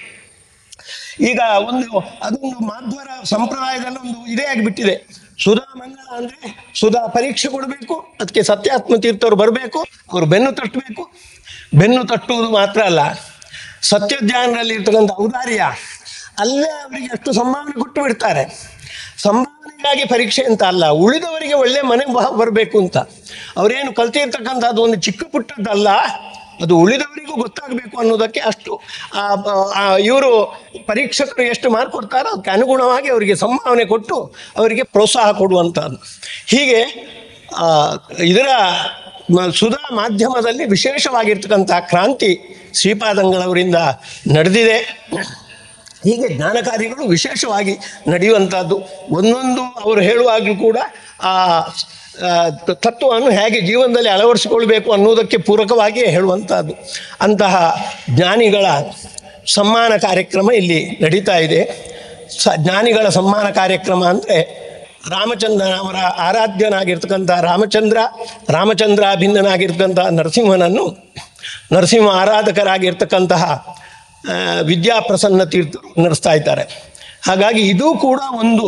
ಈಗ ಒಂದು ಅದೊಂದು ಮಾಧ್ವರ ಸಂಪ್ರದಾಯದಲ್ಲಿ ಒಂದು ಇದೇ ಆಗಿಬಿಟ್ಟಿದೆ ಸುಧಾ ಮಂಗಳ ಅಂದರೆ ಸುಧಾ ಪರೀಕ್ಷೆ ಕೊಡಬೇಕು ಅದಕ್ಕೆ ಸತ್ಯಾತ್ಮ ತೀರ್ಥರು ಬರಬೇಕು ಅವರು ಬೆನ್ನು ತಟ್ಟಬೇಕು ಬೆನ್ನು ತಟ್ಟುವುದು ಮಾತ್ರ ಅಲ್ಲ ಸತ್ಯಜ್ಞಾನದಲ್ಲಿ ಇರ್ತಕ್ಕಂಥ ಔದಾರ್ಯ ಅಲ್ಲೇ ಅವರಿಗೆ ಅಷ್ಟು ಸಂಭಾವನೆ ಕೊಟ್ಟು ಬಿಡ್ತಾರೆ ಸಂಭಾವನೆಗಾಗಿ ಪರೀಕ್ಷೆ ಅಂತ ಅಲ್ಲ ಉಳಿದವರಿಗೆ ಒಳ್ಳೆ ಮನೆ ಬರಬೇಕು ಅಂತ ಅವರೇನು ಕಲ್ತಿರ್ತಕ್ಕಂಥದ್ದು ಒಂದು ಚಿಕ್ಕ ಪುಟ್ಟದ್ದಲ್ಲ ಅದು ಉಳಿದವರಿಗೂ ಗೊತ್ತಾಗಬೇಕು ಅನ್ನೋದಕ್ಕೆ ಅಷ್ಟು ಇವರು ಪರೀಕ್ಷಕರು ಎಷ್ಟು ಮಾರ್ಕ್ ಕೊಡ್ತಾರೋ ಅದಕ್ಕೆ ಅನುಗುಣವಾಗಿ ಅವರಿಗೆ ಸಂಭಾವನೆ ಕೊಟ್ಟು ಅವರಿಗೆ ಪ್ರೋತ್ಸಾಹ ಕೊಡುವಂಥದ್ದು ಹೀಗೆ ಆ, ಇದರ ಮ- ಸುಧಾ ಮಾಧ್ಯಮದಲ್ಲಿ ವಿಶೇಷವಾಗಿರ್ತಕ್ಕಂಥ ಕ್ರಾಂತಿ ಶ್ರೀಪಾದಂಗಳವರಿಂದ ನಡೆದಿದೆ ಹೀಗೆ ಜ್ಞಾನಕಾರಿಗಳು ವಿಶೇಷವಾಗಿ ನಡೆಯುವಂಥದ್ದು ಒಂದೊಂದು ಅವರು ಹೇಳುವಾಗಲೂ ಕೂಡ ಆ ಆ, ತ- ತತ್ವವನ್ನು ಹೇಗೆ ಜೀವನದಲ್ಲಿ ಅಳವಡಿಸಿಕೊಳ್ಬೇಕು ಅನ್ನೋದಕ್ಕೆ ಪೂರಕವಾಗಿಯೇ ಹೇಳುವಂಥದ್ದು ಅಂತಹ ಜ್ಞಾನಿಗಳ ಸಮ್ಮಾನ ಕಾರ್ಯಕ್ರಮ ಇಲ್ಲಿ ನಡೀತಾ ಇದೆ ಸ ಜ್ಞಾನಿಗಳ ಸಮ್ಮಾನ ಕಾರ್ಯಕ್ರಮ ಅಂದರೆ ರಾಮಚಂದ್ರನ ಅವರ ಆರಾಧ್ಯನಾಗಿರ್ತಕ್ಕಂಥ ರಾಮಚಂದ್ರ ರಾಮಚಂದ್ರಾಭಿನ್ನನಾಗಿರ್ತಕ್ಕಂಥ ನರಸಿಂಹನನ್ನು ನರಸಿಂಹ ಆರಾಧಕರಾಗಿರ್ತಕ್ಕಂತಹ ಆ, ವಿದ್ಯಾಪ್ರಸನ್ನ ತೀರ್ಥರು ನಡೆಸ್ತಾ ಇದ್ದಾರೆ ಹಾಗಾಗಿ ಇದು ಕೂಡ ಒಂದು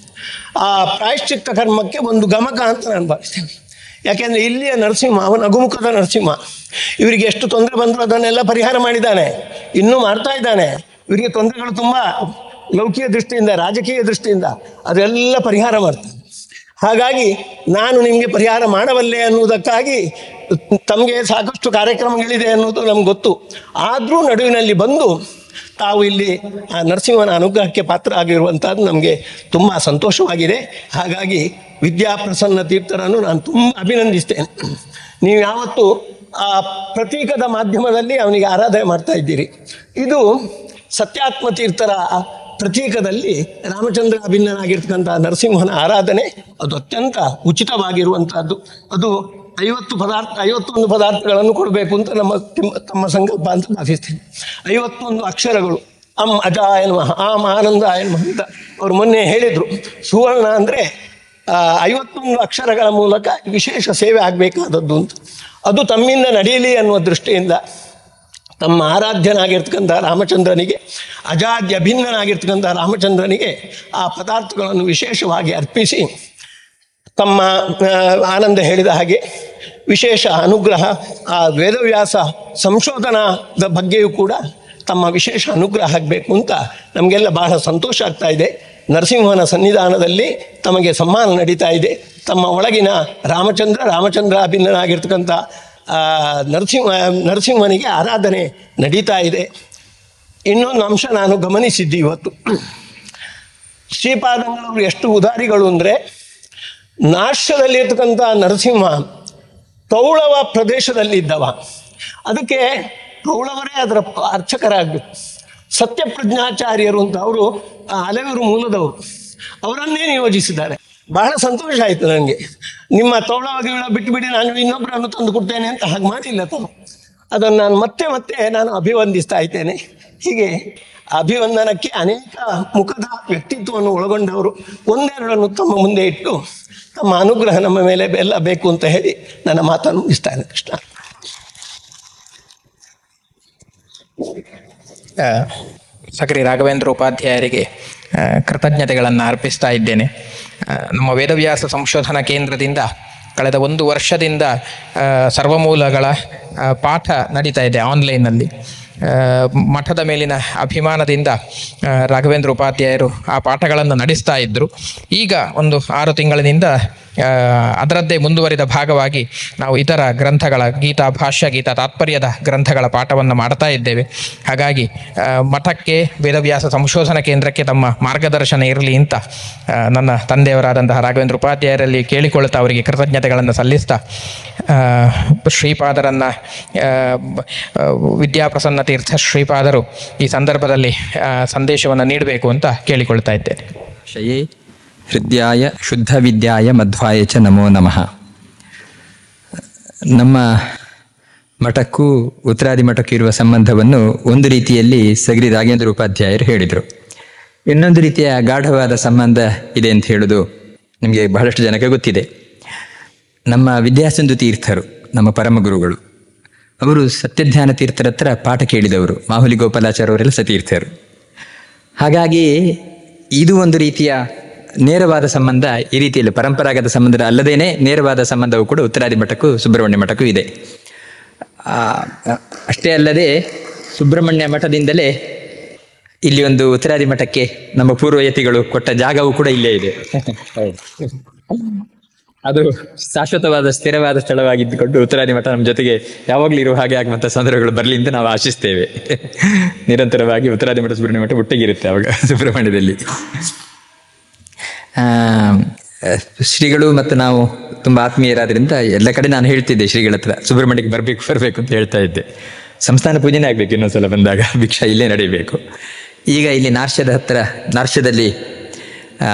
ಆ ಪ್ರಾಯಶ್ಚಿತ್ತ ಕರ್ಮಕ್ಕೆ ಒಂದು ಗಮಕ ಅಂತ ನಾನು ಭಾವಿಸ್ತೇನೆ ಯಾಕೆಂದರೆ ಇಲ್ಲಿಯ ನರಸಿಂಹ ಅವನ ಅಗುಮುಖದ ನರಸಿಂಹ ಇವರಿಗೆ ಎಷ್ಟು ತೊಂದರೆ ಬಂದರೂ ಅದನ್ನೆಲ್ಲ ಪರಿಹಾರ ಮಾಡಿದ್ದಾನೆ ಇನ್ನೂ ಮಾಡ್ತಾ ಇದ್ದಾನೆ ಇವರಿಗೆ ತೊಂದರೆಗಳು ತುಂಬ ಲೌಕಿಕ ದೃಷ್ಟಿಯಿಂದ ರಾಜಕೀಯ ದೃಷ್ಟಿಯಿಂದ ಅದೆಲ್ಲ ಪರಿಹಾರ ಮಾಡ್ತಾನೆ ಹಾಗಾಗಿ ನಾನು ನಿಮಗೆ ಪರಿಹಾರ ಮಾಡಬಲ್ಲೆ ಅನ್ನುವುದಕ್ಕಾಗಿ ತಮಗೆ ಸಾಕಷ್ಟು ಕಾರ್ಯಕ್ರಮಗಳಿದೆ ಅನ್ನೋದು ನಮ್ಗೆ ಗೊತ್ತು ಆದರೂ ನಡುವಿನಲ್ಲಿ ಬಂದು ತಾವು ಇಲ್ಲಿ ಆ ನರಸಿಂಹನ ಅನುಗ್ರಹಕ್ಕೆ ಪಾತ್ರ ಆಗಿರುವಂಥದ್ದು ನಮಗೆ ತುಂಬ ಸಂತೋಷವಾಗಿದೆ ಹಾಗಾಗಿ ವಿದ್ಯಾಪ್ರಸನ್ನ ತೀರ್ಥರನ್ನು ನಾನು ತುಂಬ ಅಭಿನಂದಿಸ್ತೇನೆ ನೀವು ಯಾವತ್ತು ಆ ಪ್ರತೀಕದ ಮಾಧ್ಯಮದಲ್ಲಿ ಅವನಿಗೆ ಆರಾಧನೆ ಮಾಡ್ತಾ ಇದ್ದೀರಿ ಇದು ಸತ್ಯಾತ್ಮ ತೀರ್ಥರ ಪ್ರತೀಕದಲ್ಲಿ ರಾಮಚಂದ್ರ ಅಭಿನ್ನನಾಗಿರ್ತಕ್ಕಂಥ ನರಸಿಂಹನ ಆರಾಧನೆ ಅದು ಅತ್ಯಂತ ಉಚಿತವಾಗಿರುವಂಥದ್ದು ಅದು ಐವತ್ತು ಪದಾರ್ಥ ಐವತ್ತೊಂದು ಪದಾರ್ಥಗಳನ್ನು ಕೊಡಬೇಕು ಅಂತ ನಮ್ಮ ತಿಮ್ಮ- ತಮ್ಮ ಸಂಕಲ್ಪ ಅಂತ ಭಾವಿಸ್ತೇನೆ ಐವತ್ತೊಂದು ಅಕ್ಷರಗಳು ಅಮ್ ಅಜಾಯ ನಮಃ ಆಮ್ ಆನಂದಾಯ ನಮಃ ಅಂತ ಅವ್ರು ಮೊನ್ನೆ ಹೇಳಿದರು ಸುವರ್ಣ ಅಂದರೆ ಐವತ್ತೊಂದು ಅಕ್ಷರಗಳ ಮೂಲಕ ವಿಶೇಷ ಸೇವೆ ಆಗಬೇಕಾದದ್ದು ಅಂತ ಅದು ತಮ್ಮಿಂದ ನಡೆಯಲಿ ಅನ್ನುವ ದೃಷ್ಟಿಯಿಂದ ತಮ್ಮ ಆರಾಧ್ಯನಾಗಿರ್ತಕ್ಕಂಥ ರಾಮಚಂದ್ರನಿಗೆ ಅಜಾದ್ಯ ಭಿನ್ನನಾಗಿರ್ತಕ್ಕಂಥ ರಾಮಚಂದ್ರನಿಗೆ ಆ ಪದಾರ್ಥಗಳನ್ನು ವಿಶೇಷವಾಗಿ ಅರ್ಪಿಸಿ ತಮ್ಮ ಆ, ಆನಂದ ಹೇಳಿದ ಹಾಗೆ ವಿಶೇಷ ಅನುಗ್ರಹ ಆ ವೇದವ್ಯಾಸ ಸಂಶೋಧನಾದ ಬಗ್ಗೆಯೂ ಕೂಡ ತಮ್ಮ ವಿಶೇಷ ಅನುಗ್ರಹ ಆಗಬೇಕು ಅಂತ ನಮಗೆಲ್ಲ ಬಹಳ ಸಂತೋಷ ಆಗ್ತಾ ಇದೆ ನರಸಿಂಹನ ಸನ್ನಿಧಾನದಲ್ಲಿ ತಮಗೆ ಸಮ್ಮಾನ ನಡೀತಾ ಇದೆ ತಮ್ಮ ಒಳಗಿನ ರಾಮಚಂದ್ರ ರಾಮಚಂದ್ರ ಅಭಿನ್ನನಾಗಿರ್ತಕ್ಕಂಥ ಆ, ನರಸಿಂಹ ನರಸಿಂಹನಿಗೆ ಆರಾಧನೆ ನಡೀತಾ ಇದೆ ಇನ್ನೊಂದು ಅಂಶ ನಾನು ಗಮನಿಸಿದ್ದೆ ಇವತ್ತು ಶ್ರೀಪಾದಂಗಳವರು ಎಷ್ಟು ಉದಾರಿಗಳು ಅಂದರೆ ನಾಶ್ಯದಲ್ಲಿರ್ತಕ್ಕಂಥ ನರಸಿಂಹ ತೌಳವ ಪ್ರದೇಶದಲ್ಲಿದ್ದವ ಅದಕ್ಕೆ ತೌಳವರೇ ಅದರ ಪ- ಅರ್ಚಕರಾಗಬೇಕು ಸತ್ಯಪ್ರಜ್ಞಾಚಾರ್ಯರು ಅಂತ ಅವರು ಹಲವರು ಮೂಲದವರು ಅವರನ್ನೇ ನಿಯೋಜಿಸಿದ್ದಾರೆ ಬಹಳ ಸಂತೋಷ ಆಯಿತು ನನಗೆ ನಿಮ್ಮ ತೌಳವ ಗಿಳ ಬಿಟ್ಟುಬಿಡಿ ನಾನು ಇನ್ನೊಬ್ಬರನ್ನು ತಂದು ಕೊಡ್ತೇನೆ ಅಂತ ಹಾಗೆ ಮಾಡಿಲ್ಲ ತಾವು ಅದನ್ನು ನಾನು ಮತ್ತೆ ಮತ್ತೆ ನಾನು ಅಭಿವಂದಿಸ್ತಾ ಇದ್ದೇನೆ ಹೀಗೆ ಅಭಿವಂದನಕ್ಕೆ ಅನೇಕ ಮುಖದ ವ್ಯಕ್ತಿತ್ವವನ್ನು ಒಳಗೊಂಡವರು ಒಂದೆರಡನ್ನು ತಮ್ಮ ಮುಂದೆ ಇಟ್ಟು ತಮ್ಮ ಅನುಗ್ರಹ ನಮ್ಮ ಮೇಲೆ ಎಲ್ಲ ಬೇಕು ಅಂತ ಹೇಳಿ ನನ್ನ ಮಾತನ್ನು ಮುಗಿಸ್ತಾ ಕೃಷ್ಣ ಆ, ಸಕ್ರಿ ರಾಘವೇಂದ್ರ ಉಪಾಧ್ಯಾಯರಿಗೆ ಆ, ಕೃತಜ್ಞತೆಗಳನ್ನು ಅರ್ಪಿಸ್ತಾ ಇದ್ದೇನೆ ಆ, ನಮ್ಮ ವೇದವ್ಯಾಸ ಸಂಶೋಧನಾ ಕೇಂದ್ರದಿಂದ ಕಳೆದ ಒಂದು ವರ್ಷದಿಂದ ಆ, ಸರ್ವಮೂಲಗಳ ಆ, ಪಾಠ ನಡೀತಾ ಇದೆ ಆನ್ಲೈನಲ್ಲಿ ಆ, ಮಠದ ಮೇಲಿನ ಅಭಿಮಾನದಿಂದ ಆ, ರಾಘವೇಂದ್ರ ಉಪಾಧ್ಯಾಯರು ಆ ಪಾಠಗಳನ್ನು ನಡೆಸ್ತಾ ಇದ್ದರು ಈಗ ಒಂದು ಆರು ತಿಂಗಳಿನಿಂದ ಆ, ಅದರದ್ದೇ ಮುಂದುವರಿದ ಭಾಗವಾಗಿ ನಾವು ಇತರ ಗ್ರಂಥಗಳ ಗೀತಾ ಭಾಷ್ಯ ಗೀತಾ ತಾತ್ಪರ್ಯದ ಗ್ರಂಥಗಳ ಪಾಠವನ್ನು ಮಾಡ್ತಾ ಇದ್ದೇವೆ ಹಾಗಾಗಿ ಆ, ಮಠಕ್ಕೆ ವೇದವ್ಯಾಸ ಸಂಶೋಧನಾ ಕೇಂದ್ರಕ್ಕೆ ತಮ್ಮ ಮಾರ್ಗದರ್ಶನ ಇರಲಿ ಅಂತ ಆ, ನನ್ನ ತಂದೆಯವರಾದಂತಹ ರಾಘವೇಂದ್ರ ಉಪಾಧ್ಯಾಯರಲ್ಲಿ ಕೇಳಿಕೊಳ್ಳುತ್ತಾ ಅವರಿಗೆ ಕೃತಜ್ಞತೆಗಳನ್ನು ಸಲ್ಲಿಸ್ತಾ ಆ, ಶ್ರೀಪಾದರನ್ನು ಆ, ಬ- ಆ, ವಿದ್ಯಾಪ್ರಸನ್ನ ತೀರ್ಥ ಶ್ರೀಪಾದರು ಈ ಸಂದರ್ಭದಲ್ಲಿ ಆ, ಸಂದೇಶವನ್ನು ನೀಡಬೇಕು ಅಂತ ಕೇಳಿಕೊಳ್ತಾ ಇದ್ದೇನೆ ಶಯೇ ಹೃದಯಾಯ ಶುದ್ಧ ವಿದ್ಯಾಯ ಮಧ್ವಾಯ ಚ ನಮೋ ನಮಃ ನಮ್ಮ ಮಠಕ್ಕೂ ಉತ್ತರಾದಿ ಮಠಕ್ಕೂ ಇರುವ ಸಂಬಂಧವನ್ನು ಒಂದು ರೀತಿಯಲ್ಲಿ ಸಗರಿ ರಾಗೇಂದ್ರ ಉಪಾಧ್ಯಾಯರು ಹೇಳಿದರು ಇನ್ನೊಂದು ರೀತಿಯ ಗಾಢವಾದ ಸಂಬಂಧ ಇದೆ ಅಂತ ಹೇಳೋದು ನಿಮಗೆ ಬಹಳಷ್ಟು ಜನಕ್ಕೆ ಗೊತ್ತಿದೆ ನಮ್ಮ ವಿದ್ಯಾಸಿಂಧು ತೀರ್ಥರು ನಮ್ಮ ಪರಮ ಗುರುಗಳು ಅವರು ಸತ್ಯಧ್ಯಾನ ತೀರ್ಥರ ಹತ್ರ ಪಾಠ ಕೇಳಿದವರು ಮಾಹುಲಿ ಗೋಪಾಲಾಚಾರ್ಯ ಅವರೆಲ್ಲ ಸತೀರ್ಥರು ಹಾಗಾಗಿ ಇದು ಒಂದು ರೀತಿಯ ನೇರವಾದ ಸಂಬಂಧ ಈ ರೀತಿಯಲ್ಲಿ ಪರಂಪರಾಗತ ಸಂಬಂಧ ಅಲ್ಲದೇನೆ ನೇರವಾದ ಸಂಬಂಧವು ಕೂಡ ಉತ್ತರಾದಿ ಮಠಕ್ಕೂ ಸುಬ್ರಹ್ಮಣ್ಯ ಮಠಕ್ಕೂ ಇದೆ ಆ, ಅಷ್ಟೇ ಅಲ್ಲದೆ ಸುಬ್ರಹ್ಮಣ್ಯ ಮಠದಿಂದಲೇ ಇಲ್ಲಿ ಒಂದು ಉತ್ತರಾದಿ ಮಠಕ್ಕೆ ನಮ್ಮ ಪೂರ್ವಯತಿಗಳು ಕೊಟ್ಟ ಜಾಗವೂ ಕೂಡ ಇಲ್ಲೇ ಇದೆ ಅದು ಶಾಶ್ವತವಾದ ಸ್ಥಿರವಾದ ಸ್ಥಳವಾಗಿದ್ದುಕೊಂಡು ಉತ್ತರಾದಿ ಮಠ ನಮ್ಮ ಜೊತೆಗೆ ಯಾವಾಗಲೂ ಇರುವ ಹಾಗೆ ಆಗುವಂಥ ಸಂದರ್ಭಗಳು ಬರಲಿ ಅಂತ ನಾವು ಆಶಿಸ್ತೇವೆ ನಿರಂತರವಾಗಿ ಉತ್ತರಾದಿ ಮಠ ಸುಬ್ರಹ್ಮಣ್ಯ ಮಠ ಒಟ್ಟಿಗಿರುತ್ತೆ ಅವಾಗ ಸುಬ್ರಹ್ಮಣ್ಯದಲ್ಲಿ ಆ, ಶ್ರೀಗಳು ಮತ್ತು ನಾವು ತುಂಬ ಆತ್ಮೀಯರಾದ್ರಿಂದ ಎಲ್ಲ ಕಡೆ ನಾನು ಹೇಳ್ತಿದ್ದೆ ಶ್ರೀಗಳ ಹತ್ರ ಸುಬ್ರಹ್ಮಣ್ಯಕ್ಕೆ ಬರಬೇಕು ಬರಬೇಕು ಅಂತ ಹೇಳ್ತಾ ಇದ್ದೆ ಸಂಸ್ಥಾನ ಪೂಜೆನೇ ಆಗಬೇಕು ಇನ್ನೊಂದ್ಸಲ ಬಂದಾಗ ಭಿಕ್ಷಾ ಇಲ್ಲೇ ನಡೀಬೇಕು ಈಗ ಇಲ್ಲಿ ನಾರ್ಷದ ಹತ್ರ ನಾರ್ಷದಲ್ಲಿ ಆ,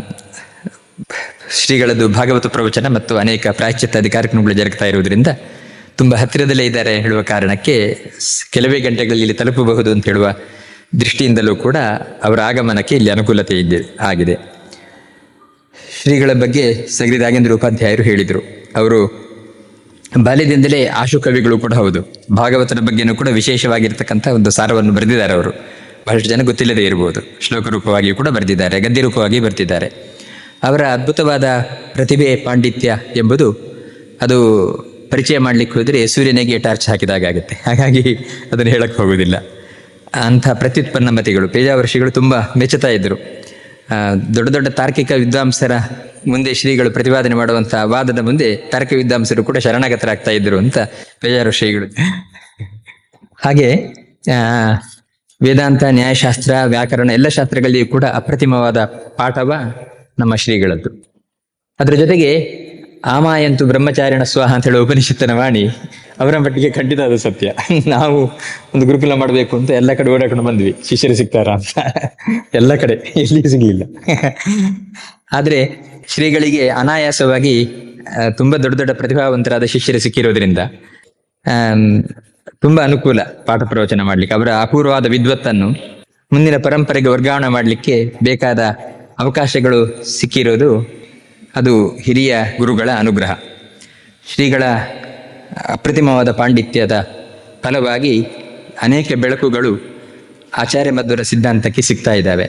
ಶ್ರೀಗಳದ್ದು ಭಾಗವತ ಪ್ರವಚನ ಮತ್ತು ಅನೇಕ ಪ್ರಾಯಶ್ಚಿತ್ತಾದಿ ಕಾರ್ಯಕ್ರಮಗಳು ಜರುಗ್ತಾ ಇರುವುದರಿಂದ ತುಂಬ ಹತ್ತಿರದಲ್ಲೇ ಇದ್ದಾರೆ ಹೇಳುವ ಕಾರಣಕ್ಕೆ ಸ್- ಕೆಲವೇ ಗಂಟೆಗಳಲ್ಲಿ ಇಲ್ಲಿ ತಲುಪಬಹುದು ಅಂತ ಹೇಳುವ ದೃಷ್ಟಿಯಿಂದಲೂ ಕೂಡ ಅವರ ಆಗಮನಕ್ಕೆ ಇಲ್ಲಿ ಅನುಕೂಲತೆ ಇದೆ ಆಗಿದೆ ಶ್ರೀಗಳ ಬಗ್ಗೆ ಸಗರಿ ರಾಗೇಂದ್ರ ಉಪಾಧ್ಯಾಯರು ಹೇಳಿದರು ಅವರು ಬಾಲ್ಯದಿಂದಲೇ ಆಶು ಕವಿಗಳು ಕೂಡ ಹೌದು ಭಾಗವತನ ಬಗ್ಗೆನೂ ಕೂಡ ವಿಶೇಷವಾಗಿರ್ತಕ್ಕಂಥ ಒಂದು ಸಾರವನ್ನು ಬರೆದಿದ್ದಾರೆ ಅವರು ಬಹಳಷ್ಟು ಜನ ಗೊತ್ತಿಲ್ಲದೆ ಇರಬಹುದು ಶ್ಲೋಕ ರೂಪವಾಗಿಯೂ ಕೂಡ ಬರೆದಿದ್ದಾರೆ ಗದ್ಯ ರೂಪವಾಗಿ ಬರೆದಿದ್ದಾರೆ ಅವರ ಅದ್ಭುತವಾದ ಪ್ರತಿಭೆ ಪಾಂಡಿತ್ಯ ಎಂಬುದು ಅದು ಪರಿಚಯ ಮಾಡಲಿಕ್ಕೆ ಹೋದರೆ ಸೂರ್ಯನಿಗೆ ಟಾರ್ಚ್ ಹಾಕಿದಾಗ ಆಗುತ್ತೆ ಹಾಗಾಗಿ ಅದನ್ನು ಹೇಳಕ್ಕೆ ಹೋಗುವುದಿಲ್ಲ ಅಂಥ ಪ್ರತ್ಯುತ್ಪನ್ನ ಮತಿಗಳು ಪೇಜಾವರ್ಷಿಗಳು ತುಂಬ ಮೆಚ್ಚುತ್ತಾ ಇದ್ದರು ಆ, ದೊಡ್ಡ ದೊಡ್ಡ ತಾರ್ಕಿಕ ವಿದ್ವಾಂಸರ ಮುಂದೆ ಶ್ರೀಗಳು ಪ್ರತಿಪಾದನೆ ಮಾಡುವಂತಹ ವಾದದ ಮುಂದೆ ತಾರ್ಕಿಕ ವಿದ್ವಾಂಸರು ಕೂಡ ಶರಣಾಗತರಾಗ್ತಾ ಇದ್ರು ಅಂತ ಬೇಜಾರು ಶ್ರೀಗಳು ಹಾಗೆ ಆ, ವೇದಾಂತ ನ್ಯಾಯಶಾಸ್ತ್ರ ವ್ಯಾಕರಣ ಎಲ್ಲ ಶಾಸ್ತ್ರಗಳಲ್ಲಿಯೂ ಕೂಡ ಅಪ್ರತಿಮವಾದ ಪಾಠವ ನಮ್ಮ ಶ್ರೀಗಳದ್ದು ಅದರ ಜೊತೆಗೆ ಆಮಾಯಂತು ಬ್ರಹ್ಮಚಾರಿಣ ಸ್ವಾಹ ಅಂತ ಹೇಳುವ ಉಪನಿಷತ್ತಿನ ವಾಣಿ ಅವರ ಮಟ್ಟಿಗೆ ಖಂಡಿತ ಅದು ಸತ್ಯ ನಾವು ಒಂದು ಗುರುಕುಲ ಮಾಡಬೇಕು ಅಂತ ಎಲ್ಲ ಕಡೆ ಓಡಾಡ್ಕೊಂಡು ಬಂದ್ವಿ ಶಿಷ್ಯರು ಸಿಗ್ತಾರಾ ಅಂತ ಎಲ್ಲ ಕಡೆ ಎಲ್ಲಿಯೂ ಸಿಗ್ಲಿಲ್ಲ ಆದ್ರೆ ಶ್ರೀಗಳಿಗೆ ಅನಾಯಾಸವಾಗಿ ಆ, ತುಂಬಾ ದೊಡ್ಡ ದೊಡ್ಡ ಪ್ರತಿಭಾವಂತರಾದ ಶಿಷ್ಯರು ಸಿಕ್ಕಿರೋದ್ರಿಂದ ಆಮ್, ತುಂಬಾ ಅನುಕೂಲ ಪಾಠ ಪ್ರವಚನ ಮಾಡ್ಲಿಕ್ಕೆ ಅವರ ಅಪೂರ್ವವಾದ ವಿದ್ವತ್ತನ್ನು ಮುಂದಿನ ಪರಂಪರೆಗೆ ವರ್ಗಾವಣೆ ಮಾಡಲಿಕ್ಕೆ ಬೇಕಾದ ಅವಕಾಶಗಳು ಸಿಕ್ಕಿರೋದು ಅದು ಹಿರಿಯ ಗುರುಗಳ ಅನುಗ್ರಹ ಶ್ರೀಗಳ ಅಪ್ರತಿಮವಾದ ಪಾಂಡಿತ್ಯದ ಫಲವಾಗಿ ಅನೇಕ ಬೆಳಕುಗಳು ಆಚಾರ್ಯ ಮಧ್ವರ ಸಿದ್ಧಾಂತಕ್ಕೆ ಸಿಗ್ತಾ ಇದ್ದಾವೆ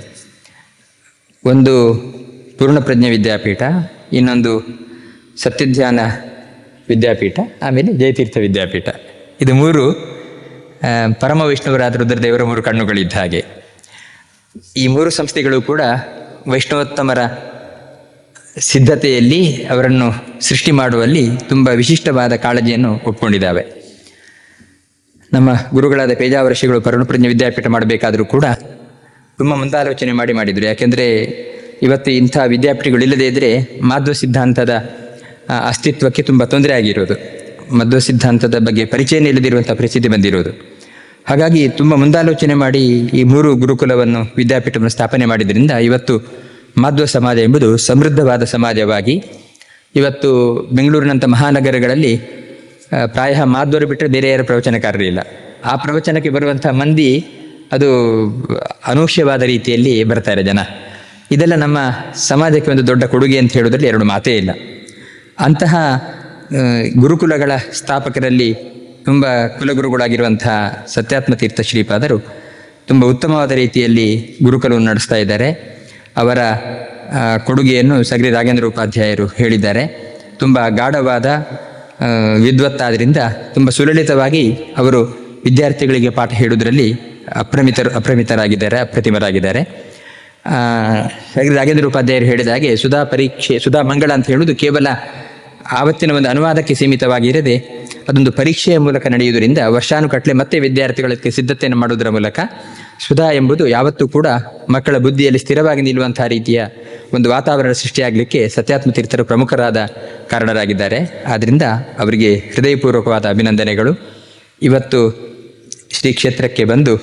ಒಂದು ಪೂರ್ಣಪ್ರಜ್ಞೆ ವಿದ್ಯಾಪೀಠ ಇನ್ನೊಂದು ಸತ್ಯಧ್ಯಾನ ವಿದ್ಯಾಪೀಠ ಆಮೇಲೆ ಜಯತೀರ್ಥ ವಿದ್ಯಾಪೀಠ ಇದು ಮೂರು ಆ, ಪರಮ ವೈಷ್ಣವರಾದ ರುದ್ರದೇವರ ಮೂರು ಕಣ್ಣುಗಳಿದ್ದ ಹಾಗೆ ಈ ಮೂರು ಸಂಸ್ಥೆಗಳು ಕೂಡ ವೈಷ್ಣವೋತ್ತಮರ ಸಿದ್ಧತೆಯಲ್ಲಿ ಅವರನ್ನು ಸೃಷ್ಟಿ ಮಾಡುವಲ್ಲಿ ತುಂಬ ವಿಶಿಷ್ಟವಾದ ಕಾಳಜಿಯನ್ನು ಒಪ್ಕೊಂಡಿದ್ದಾವೆ ನಮ್ಮ ಗುರುಗಳಾದ ಪೇಜಾವರ್ಷಿಗಳು ಪರಮಪ್ರಜ್ಞ ವಿದ್ಯಾಪೀಠ ಮಾಡಬೇಕಾದರೂ ಕೂಡ ತುಂಬ ಮುಂದಾಲೋಚನೆ ಮಾಡಿ ಮಾಡಿದರು ಯಾಕೆಂದರೆ ಇವತ್ತು ಇಂಥ ವಿದ್ಯಾಪೀಠಗಳು ಇಲ್ಲದೇ ಇದ್ದರೆ ಮಾಧ್ವ ಸಿದ್ಧಾಂತದ ಆ, ಅಸ್ತಿತ್ವಕ್ಕೆ ತುಂಬ ತೊಂದರೆ ಆಗಿರೋದು ಮಧ್ವ ಸಿದ್ಧಾಂತದ ಬಗ್ಗೆ ಪರಿಚಯನೇ ಇಲ್ಲದಿರುವಂಥ ಪರಿಸ್ಥಿತಿ ಬಂದಿರೋದು ಹಾಗಾಗಿ ತುಂಬ ಮುಂದಾಲೋಚನೆ ಮಾಡಿ ಈ ಮೂರು ಗುರುಕುಲವನ್ನು ವಿದ್ಯಾಪೀಠವನ್ನು ಸ್ಥಾಪನೆ ಮಾಡಿದ್ರಿಂದ ಇವತ್ತು ಮಾಧ್ವ ಸಮಾಜ ಎಂಬುದು ಸಮೃದ್ಧವಾದ ಸಮಾಜವಾಗಿ ಇವತ್ತು ಬೆಂಗಳೂರಿನಂಥ ಮಹಾನಗರಗಳಲ್ಲಿ ಆ, ಪ್ರಾಯಃ ಮಾಧ್ವರು ಬಿಟ್ಟರೆ ಬೇರೆ ಯಾರು ಪ್ರವಚನಕಾರರು ಇಲ್ಲ ಆ ಪ್ರವಚನಕ್ಕೆ ಬರುವಂಥ ಮಂದಿ ಅದು ಅನೂಹ್ಯವಾದ ರೀತಿಯಲ್ಲಿ ಬರ್ತಾರೆ ಜನ ಇದೆಲ್ಲ ನಮ್ಮ ಸಮಾಜಕ್ಕೆ ಒಂದು ದೊಡ್ಡ ಕೊಡುಗೆ ಅಂತ ಹೇಳೋದ್ರಲ್ಲಿ ಎರಡು ಮಾತೇ ಇಲ್ಲ ಅಂತಹ ಆ, ಗುರುಕುಲಗಳ ಸ್ಥಾಪಕರಲ್ಲಿ ತುಂಬ ಕುಲಗುರುಗಳಾಗಿರುವಂತಹ ಸತ್ಯಾತ್ಮ ತೀರ್ಥ ಶ್ರೀಪಾದರು ತುಂಬ ಉತ್ತಮವಾದ ರೀತಿಯಲ್ಲಿ ಗುರುಕುಲವನ್ನು ನಡೆಸ್ತಾ ಇದ್ದಾರೆ ಅವರ ಆ, ಕೊಡುಗೆಯನ್ನು ಸಗರಿ ರಾಘೇಂದ್ರ ಉಪಾಧ್ಯಾಯರು ಹೇಳಿದ್ದಾರೆ ತುಂಬ ಗಾಢವಾದ ಆ, ವಿದ್ವತ್ತಾದ್ರಿಂದ ತುಂಬ ಸುಲಲಿತವಾಗಿ ಅವರು ವಿದ್ಯಾರ್ಥಿಗಳಿಗೆ ಪಾಠ ಹೇಳುವುದರಲ್ಲಿ ಅಪ್ರಮಿತರು ಅಪ್ರಮಿತರಾಗಿದ್ದಾರೆ ಅಪ್ರತಿಮರಾಗಿದ್ದಾರೆ ಆ, ಸಗರಿ ರಾಘೇಂದ್ರ ಉಪಾಧ್ಯಾಯರು ಹೇಳಿದ ಹಾಗೆ ಸುಧಾ ಪರೀಕ್ಷೆ ಸುಧಾ ಮಂಗಳ ಅಂತ ಹೇಳುವುದು ಕೇವಲ ಆವತ್ತಿನ ಒಂದು ಅನುವಾದಕ್ಕೆ ಸೀಮಿತವಾಗಿರದೆ ಅದೊಂದು ಪರೀಕ್ಷೆಯ ಮೂಲಕ ನಡೆಯುವುದರಿಂದ ವರ್ಷಾನುಗಟ್ಟಲೆ ಮತ್ತೆ ವಿದ್ಯಾರ್ಥಿಗಳಿಗೆ ಸಿದ್ಧತೆಯನ್ನು ಮಾಡುವುದರ ಮೂಲಕ ಸುಧಾ ಎಂಬುದು ಯಾವತ್ತೂ ಕೂಡ ಮಕ್ಕಳ ಬುದ್ಧಿಯಲ್ಲಿ ಸ್ಥಿರವಾಗಿ ನಿಲ್ಲುವಂತಹ ರೀತಿಯ ಒಂದು ವಾತಾವರಣ ಸೃಷ್ಟಿಯಾಗಲಿಕ್ಕೆ ಸತ್ಯಾತ್ಮ ತೀರ್ಥರು ಪ್ರಮುಖರಾದ ಕಾರಣರಾಗಿದ್ದಾರೆ ಆದ್ದರಿಂದ ಅವರಿಗೆ ಹೃದಯಪೂರ್ವಕವಾದ ಅಭಿನಂದನೆಗಳು ಇವತ್ತು ಶ್ರೀ ಕ್ಷೇತ್ರಕ್ಕೆ ಬಂದು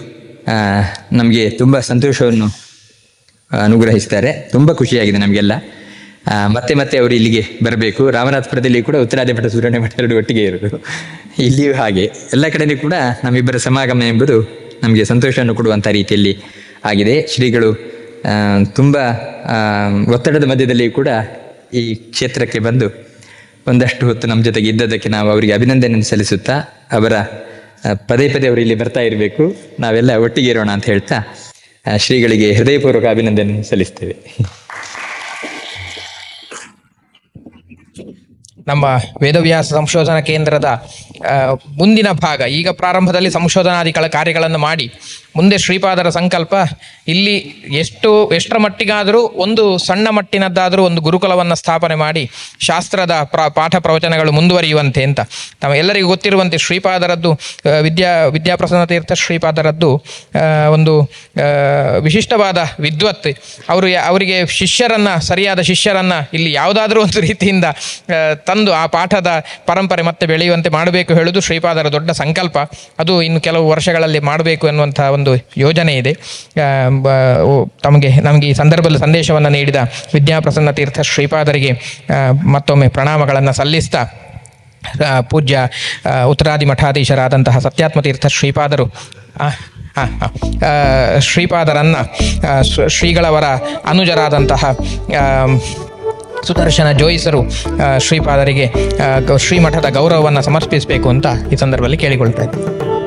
ನಮಗೆ ತುಂಬ ಸಂತೋಷವನ್ನು ಅನುಗ್ರಹಿಸಿದ್ದಾರೆ ತುಂಬ ಖುಷಿಯಾಗಿದೆ ನಮಗೆಲ್ಲ ಆ, ಮತ್ತೆ ಮತ್ತೆ ಅವರು ಇಲ್ಲಿಗೆ ಬರಬೇಕು ರಾಮನಾಥಪುರದಲ್ಲಿ ಕೂಡ ಉತ್ತರಾದಿ ಮಠ ಸೂರ್ಯನ ಮಠ ಎರಡು ಒಟ್ಟಿಗೆ ಇರೋದು ಇಲ್ಲಿಯೂ ಹಾಗೆ ಎಲ್ಲ ಕಡೆಯೂ ಕೂಡ ನಮ್ಮಿಬ್ಬರ ಸಮಾಗಮ ಎಂಬುದು ನಮಗೆ ಸಂತೋಷವನ್ನು ಕೊಡುವಂಥ ರೀತಿಯಲ್ಲಿ ಆಗಿದೆ ಶ್ರೀಗಳು ಆ, ತುಂಬ ಆ, ಒತ್ತಡದ ಮಧ್ಯದಲ್ಲಿ ಕೂಡ ಈ ಕ್ಷೇತ್ರಕ್ಕೆ ಬಂದು ಒಂದಷ್ಟು ಹೊತ್ತು ನಮ್ಮ ಜೊತೆಗೆ ಇದ್ದದಕ್ಕೆ ನಾವು ಅವರಿಗೆ ಅಭಿನಂದನೆ ಸಲ್ಲಿಸುತ್ತಾ ಅವರ ಆ, ಪದೇ ಪದೇ ಅವರು ಇಲ್ಲಿ ಬರ್ತಾ ಇರಬೇಕು ನಾವೆಲ್ಲ ಒಟ್ಟಿಗೆ ಇರೋಣ ಅಂತ ಹೇಳ್ತಾ ಆ, ಶ್ರೀಗಳಿಗೆ ಹೃದಯಪೂರ್ವಕ ಅಭಿನಂದನೆ ಸಲ್ಲಿಸ್ತೇವೆ ನಮ್ಮ ವೇದವ್ಯಾಸ ಸಂಶೋಧನಾ ಕೇಂದ್ರದ ಆ, ಮುಂದಿನ ಭಾಗ ಈಗ ಪ್ರಾರಂಭದಲ್ಲಿ ಸಂಶೋಧನಾದಿಗಳ ಕಾರ್ಯಗಳನ್ನು ಮಾಡಿ ಮುಂದೆ ಶ್ರೀಪಾದರ ಸಂಕಲ್ಪ ಇಲ್ಲಿ ಎಷ್ಟು ಎಷ್ಟರ ಮಟ್ಟಿಗಾದರೂ ಒಂದು ಸಣ್ಣ ಮಟ್ಟಿನದ್ದಾದರೂ ಒಂದು ಗುರುಕುಲವನ್ನು ಸ್ಥಾಪನೆ ಮಾಡಿ ಶಾಸ್ತ್ರದ ಪ್ರ ಪಾಠ ಪ್ರವಚನಗಳು ಮುಂದುವರಿಯುವಂತೆ ಅಂತ ತಮ್ಮ ಎಲ್ಲರಿಗೂ ಗೊತ್ತಿರುವಂತೆ ಶ್ರೀಪಾದರದ್ದು ಆ, ವಿದ್ಯಾ ವಿದ್ಯಾಪ್ರಸನ್ನ ತೀರ್ಥ ಶ್ರೀಪಾದರದ್ದು ಆ, ಒಂದು ಆ, ವಿಶಿಷ್ಟವಾದ ವಿದ್ವತ್ ಅವರು ಯಾ- ಅವರಿಗೆ ಶಿಷ್ಯರನ್ನ ಸರಿಯಾದ ಶಿಷ್ಯರನ್ನ ಇಲ್ಲಿ ಯಾವುದಾದ್ರೂ ಒಂದು ರೀತಿಯಿಂದ ಆ, ತಂದು ಆ ಪಾಠದ ಪರಂಪರೆ ಮತ್ತೆ ಬೆಳೆಯುವಂತೆ ಮಾಡಬೇಕು ಹೇಳುವುದು ಶ್ರೀಪಾದರ ದೊಡ್ಡ ಸಂಕಲ್ಪ ಅದು ಇನ್ನು ಕೆಲವು ವರ್ಷಗಳಲ್ಲಿ ಮಾಡಬೇಕು ಎನ್ನುವಂಥ ಒಂದು ಯೋಜನೆ ಇದೆ ಆ, ಬ- ಓ, ತಮಗೆ ನಮಗೆ ಈ ಸಂದರ್ಭದಲ್ಲಿ ಸಂದೇಶವನ್ನು ನೀಡಿದ ವಿದ್ಯಾಪ್ರಸನ್ನ ತೀರ್ಥ ಶ್ರೀಪಾದರಿಗೆ ಆ, ಮತ್ತೊಮ್ಮೆ ಪ್ರಣಾಮಗಳನ್ನು ಸಲ್ಲಿಸ್ತಾ ಆ, ಪೂಜ್ಯ ಆ, ಉತ್ತರಾದಿ ಮಠಾಧೀಶರಾದಂತಹ ಸತ್ಯಾತ್ಮತೀರ್ಥ ಶ್ರೀಪಾದರು ಆ, ಆ, ಆ, ಆ, ಶ್ರೀಪಾದರನ್ನ ಆ, ಶ್ರೀ- ಶ್ರೀಗಳವರ ಅನುಜರಾದಂತಹ ಆ, ಸುದರ್ಶನ ಜೋಯಿಸರು ಆ, ಶ್ರೀಪಾದರಿಗೆ ಆ, ಗೌ- ಶ್ರೀಮಠದ ಗೌರವವನ್ನು ಸಮರ್ಪಿಸಬೇಕು ಅಂತ ಈ ಸಂದರ್ಭದಲ್ಲಿ ಕೇಳಿಕೊಳ್ತಾ ಇದ್ದೀನಿ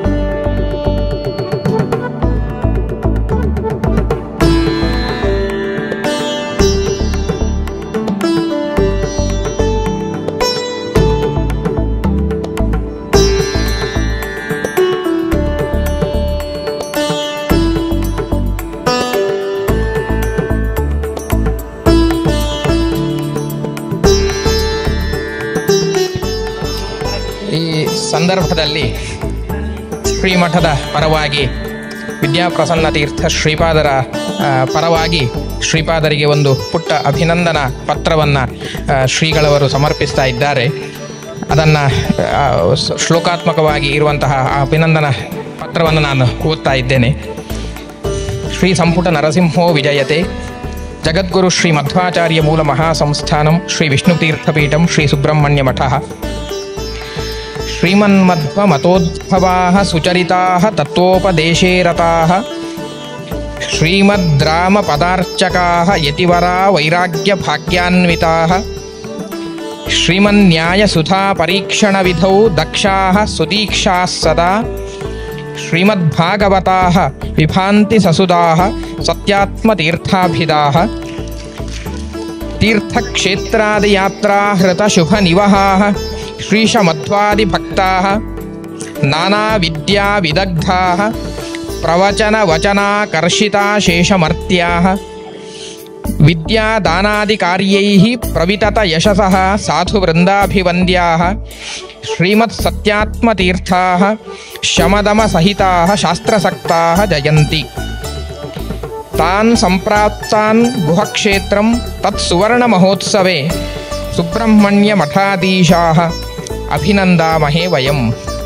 ಈ ಸಂದರ್ಭದಲ್ಲಿ ಶ್ರೀಮಠದ ಪರವಾಗಿ ವಿದ್ಯಾಪ್ರಸನ್ನ ತೀರ್ಥ ಶ್ರೀಪಾದರ ಆ, ಪರವಾಗಿ ಶ್ರೀಪಾದರಿಗೆ ಒಂದು ಪುಟ್ಟ ಅಭಿನಂದನಾ ಪತ್ರವನ್ನು ಶ್ರೀಗಳವರು ಸಮರ್ಪಿಸ್ತಾ ಇದ್ದಾರೆ ಅದನ್ನು ಶ್ಲೋಕಾತ್ಮಕವಾಗಿ ಇರುವಂತಹ ಆ ಅಭಿನಂದನಾ ಪತ್ರವನ್ನು ನಾನು ಓದ್ತಾ ಇದ್ದೇನೆ ಶ್ರೀ ಸಂಪುಟ ನರಸಿಂಹೋ ವಿಜಯತೆ ಜಗದ್ಗುರು ಶ್ರೀ ಮಧ್ವಾಚಾರ್ಯ ಮೂಲ ಮಹಾಸಂಸ್ಥಾನಂ ಶ್ರೀ ವಿಷ್ಣುತೀರ್ಥಪೀಠಂ ಶ್ರೀ ಸುಬ್ರಹ್ಮಣ್ಯ ಮಠಃ ಶ್ರೀಮನ್ಮಧ್ವಮತೋದ್ಭವಾः ಸುಚರಿತಾः ತತ್ವೋಪದೇಶೇ ರತಾः ಶ್ರೀಮದ್ರಾಮಪದಾರ್ಚಕಾः ಯತಿವರಾ ವೈರಾಗ್ಯಭಾಗ್ಯಾನ್ವಿತಾः ಶ್ರೀಮನ್ಯಾಯಸುಧಾಪರೀಕ್ಷಣವಿಧौ ದಕ್ಷಾः ಸುದೀಕ್ಷಾः ಸದಾ ಶ್ರೀಮದ್ಭಾಗವತಾः ವಿಭಾಂತಿ ಸಸುದಾः ಸತ್ಯಾತ್ಮತೀರ್ಥಾಭಿದಾः तीर्थक्षेत्रादियात्राहृतशुभनिवहाः श्रीशमध्वादिभक्ताः नानाविद्याविदग्धाः प्रवचनवचनाकर्षिता शेषमर्त्याः विद्यादानादिकार्यैः प्रविततयशसः साधुवृन्दाभिवन्द्याः श्रीमत्सत्यात्मतीर्थाः शमदमसहिताः शास्त्रसक्ताः जयन्ति तान् सम्प्राप्तान् गुहक्षेत्रं तत्सुवर्णमहोत्सवे सुब्रह्मण्यमठाधीशाः अभिनन्दामहे वयम्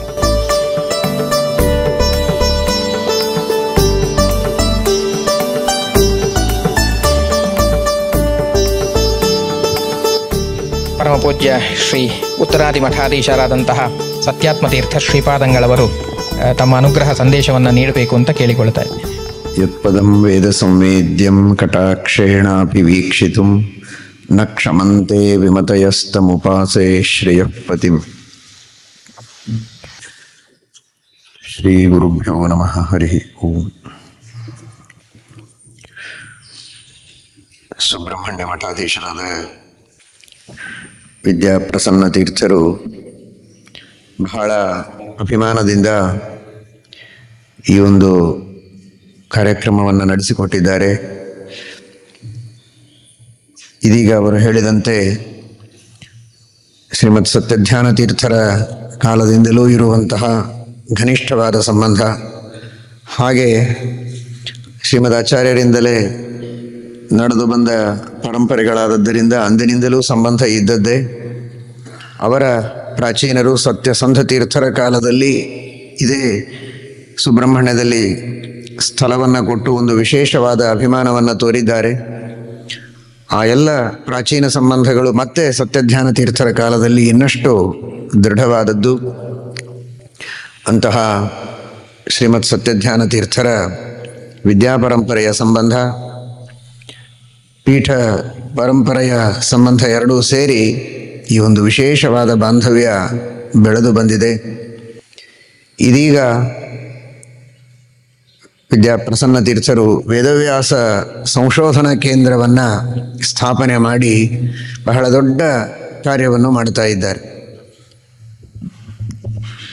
ಪರಮಪೂಜ್ಯ ಶ್ರೀ ಉತ್ತರಾದಿ ಮಠಾಧೀಶರಾದಂತಹ ಸತ್ಯಾತ್ಮತೀರ್ಥ ಶ್ರೀಪಾದಂಗಳವರು ಆ, ತಮ್ಮ ಅನುಗ್ರಹ ಸಂದೇಶವನ್ನು ನೀಡಬೇಕು ಅಂತ ಕೇಳಿಕೊಳ್ತಾ ಇದ್ದೀನಿ यत्पदं वेदसंवेद्यं कटाक्षेणापि वीक्षितुं न क्षमन्ते विमतयस्तमुपासे श्रियः पतिम् श्रीगुरुभ्यो नमः हरिः ओम् ಸುಬ್ರಹ್ಮಣ್ಯ ಮಠಾಧೀಶರಾದ ವಿದ್ಯಾಪ್ರಸನ್ನ ತೀರ್ಥರು ಬಹಳ ಅಭಿಮಾನದಿಂದ ಈ ಒಂದು ಕಾರ್ಯಕ್ರಮವನ್ನು ನಡೆಸಿಕೊಟ್ಟಿದ್ದಾರೆ ಇದೀಗ ಅವರು ಹೇಳಿದಂತೆ ಶ್ರೀಮತ್ ಸತ್ಯಧ್ಯಾನ ತೀರ್ಥರ ಕಾಲದಿಂದಲೂ ಇರುವಂತಹ ಘನಿಷ್ಠವಾದ ಸಂಬಂಧ ಹಾಗೆ ಶ್ರೀಮದ್ ಆಚಾರ್ಯರಿಂದಲೇ ನಡೆದು ಬಂದ ಪರಂಪರೆಗಳಾದದ್ದರಿಂದ ಅಂದಿನಿಂದಲೂ ಸಂಬಂಧ ಇದ್ದದ್ದೇ ಅವರ ಪ್ರಾಚೀನರು ಸತ್ಯಸಂಧ ತೀರ್ಥರ ಕಾಲದಲ್ಲಿ ಇದೇ ಸುಬ್ರಹ್ಮಣ್ಯದಲ್ಲಿ ಸ್ಥಳವನ್ನು ಕೊಟ್ಟು ಒಂದು ವಿಶೇಷವಾದ ಅಭಿಮಾನವನ್ನು ತೋರಿದ್ದಾರೆ ಆ ಎಲ್ಲ ಪ್ರಾಚೀನ ಸಂಬಂಧಗಳು ಮತ್ತೆ ಸತ್ಯಧ್ಯಾನ ತೀರ್ಥರ ಕಾಲದಲ್ಲಿ ಇನ್ನಷ್ಟು ದೃಢವಾದದ್ದು ಅಂತಹ ಶ್ರೀಮತ್ ಸತ್ಯಧ್ಯಾನ ತೀರ್ಥರ ವಿದ್ಯಾಪರಂಪರೆಯ ಸಂಬಂಧ ಪೀಠ ಪರಂಪರೆಯ ಸಂಬಂಧ ಎರಡೂ ಸೇರಿ ಈ ಒಂದು ವಿಶೇಷವಾದ ಬಾಂಧವ್ಯ ಬೆಳೆದು ಬಂದಿದೆ ಇದೀಗ ವಿದ್ಯಾಪ್ರಸನ್ನ ತೀರ್ಥರು ವೇದವ್ಯಾಸ ಸಂಶೋಧನಾ ಕೇಂದ್ರವನ್ನು ಸ್ಥಾಪನೆ ಮಾಡಿ ಬಹಳ ದೊಡ್ಡ ಕಾರ್ಯವನ್ನು ಮಾಡ್ತಾ ಇದ್ದಾರೆ